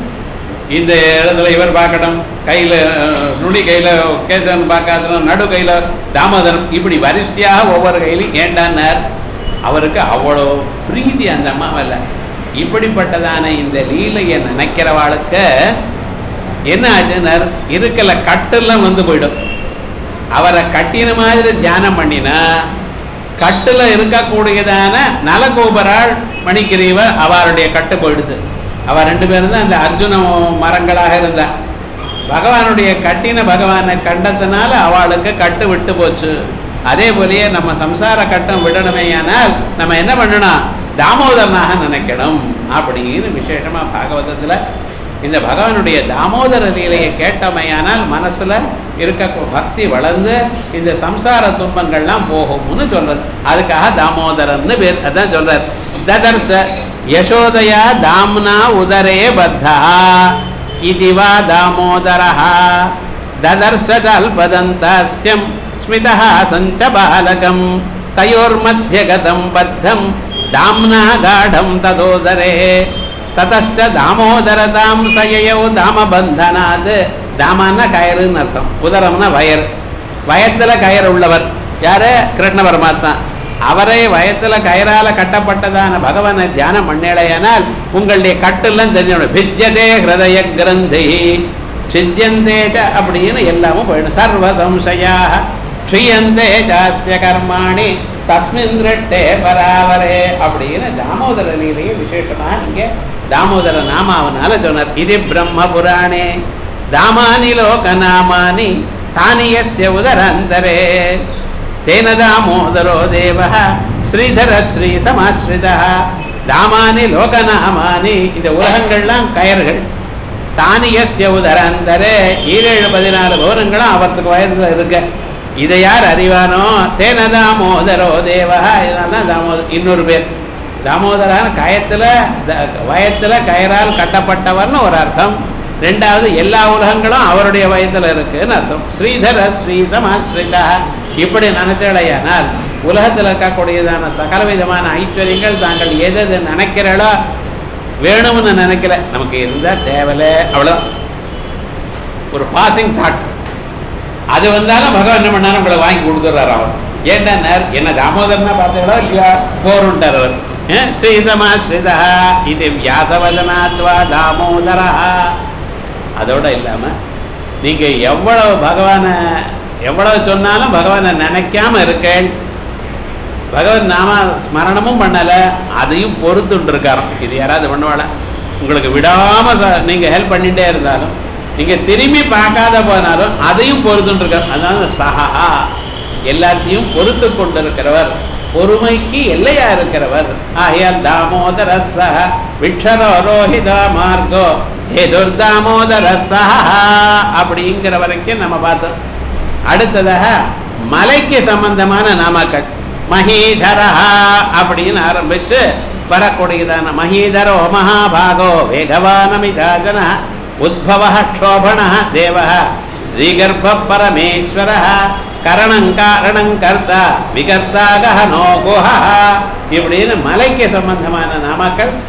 [SPEAKER 1] இந்த இடத்துல இவர் பார்க்கணும் கையில அஹ், நுனி கையில கேசவன் பார்க்காதனும் நடு கையில தாமோதரம் இப்படி வரிசையாக ஒவ்வொரு கையிலும் ஏண்டான்னார் அவருக்கு அவ்வளோ பிரீதி அந்த அம்மாவில் இப்படிப்பட்டதான இந்த லீலையை நினைக்கிறவாளுக்கு என்ன ஆச்சுன்னார் இருக்கல கட்டெல்லாம் வந்து போயிடும் அவரை கட்டின மாதிரி தியானம் பண்ணினா கட்டுல இருக்கக்கூடியதான நலகோபராள் மணிக்கிரீவர் அவருடைய கட்டு போயிடுது அவ ரெண்டு பேரும் தான் அந்த அர்ஜுன மரங்களாக இருந்தா பகவானுடைய கட்டின பகவானை கண்டத்தினால அவளுக்கு கட்டு விட்டு போச்சு அதே போலயே நம்ம சம்சார கட்டம் விடணுமேயானால் நம்ம என்ன பண்ணணும் தாமோதரனாக நினைக்கணும் அப்படின்னு விசேஷமா பாகவதத்துல இந்த பகவானுடைய தாமோதர லீலையை கேட்டமையானால் மனசுல இருக்க பக்தி வளர்ந்து இந்த சம்சார துன்பங்கள்லாம் போகும்னு சொல்றது அதுக்காக தாமோதரன்னு பேர் அதான் சொல்றார் ததர்ச யசோதயா தாம்னா உதரே பத்தா இதுவா தாமோதரः ददर्श कल्पदन्तास्यं स्मितः सञ्च बालकं तयोर्मध्यगतं बद्धं दाम्ना गाढं तदोदरे ततश्च दामोदरतां सययौ தாமபந்தனாத் தாமன்னா கயறுன்னு அர்த்தம் உதரம்னா வயர் வயத்துல கயர் உள்ளவர் யாரு கிருஷ்ண பரமாத்மா அவரை வயத்துல கயரால கட்டப்பட்டதான பகவானை தியானம் பண்ணேடையானால் உங்களுடைய கட்டெல்லாம் தெரிஞ்சு பிஜ்யதே ஹிருதய கிரந்தி சித்தியந்தேஜ அப்படின்னு எல்லாமும் போயிடும் சர்வ சம்சயா க்ஷியந்தே ஜாஸ்ய கர்மாணி தஸ்மின் திருட்டே பராவரே அப்படின்னு தாமோதர லீலையை விசேஷமா இங்கே தாமோதர நாமாவனால சொன்னார் இது பிரம்ம புராணே தாமானி லோக நாமானி தானியஸ்ய உதரந்தரே தேன தாமோதரோ தேவ ஸ்ரீதர ஸ்ரீ சமாஸ்ரிதா தாமானி லோகநாமானி இந்த உலகங்கள்லாம் கயர்கள் தானியஸ்ய உதரந்தரே ஈரேழு பதினாலு கௌரங்களும் அவருக்கு வயதுல இருக்கு இதை யார் அறிவானோ தேன தாமோதரோ தேவா இதனால தாமோதர் இன்னொரு பேர் தாமோதரான கயத்துல த- வயத்துல கயரால் கட்டப்பட்டவர்னு ஒரு அர்த்தம் ரெண்டாவது எல்லா உலகங்களும் அவருடைய வயத்துல இருக்குன்னு அர்த்தம் ஸ்ரீதர ஸ்ரீதமாஸ்ரிதா இப்படி நினைச்சடையானால் உலகத்தில் இருக்கக்கூடியதான சகல விதமான ஐஸ்வர்யங்கள் தாங்கள் எது எது நினைக்கிறாளோ வேணும்னு நினைக்கல நமக்கு இருந்தா தேவையில்ல அவ்வளவுதான் ஒரு பாசிங் தாட் அது வந்தாலும் பகவான் என்ன பண்ணாரு உங்களை வாங்கி கொடுத்துறாரு அவர் ஏன்னா என்ன தாமோதரனா பார்த்தீங்களா இல்லையா போருண்டார் அவர் ஏன்? ஸ்ரீசமாஸ்ரிதா இது வியாசவதனாத்வா தாமோதரா அதோட இல்லாம நீங்க எவ்வளவு பகவானை எவ்வளவு சொன்னாலும் பகவானை நினைக்காம இருக்கேன் பகவன் நாம ஸ்மரணமும் பண்ணல அதையும் பொறுத்துட்டு இருக்காராம் இது யாராவது பண்ணுவாளா உங்களுக்கு விடாம ச- நீங்க ஹெல்ப் பண்ணிட்டே இருந்தாலும் நீங்க திரும்பி பார்க்காத போனாலும் அதையும் பொறுத்துட்டு இருக்கார் அதாவது சஹா எல்லாத்தையும் பொறுத்து கொண்டிருக்கிறவர் பொறுமைக்கு எல்லையா இருக்கிறவர் ஆகையால் தாமோதர சஹ விக்ஷரோ ரோஹித மார்கோ ஏதொர் தாமோதர சஹ அப்படிங்கிற வரைக்கும் நம்ம பார்த்தோம் அடுத்ததாக மலைக்கு சம்பந்தமான நாமக்கள் மகீதரஹா அப்படின்னு ஆரம்பிச்சு வரக்கூடியதான மகீதரோ மகாபாகோ வேகவானமிதாஜன உத்பவ க்ஷோபண தேவ ஸ்ரீகர்ப்ப பரமேஸ்வர கரணம் காரணம் கர்த்தா விகர்த்தாக நோ குஹ இப்படின்னு மலைக்கு சம்பந்தமான நாமக்கள்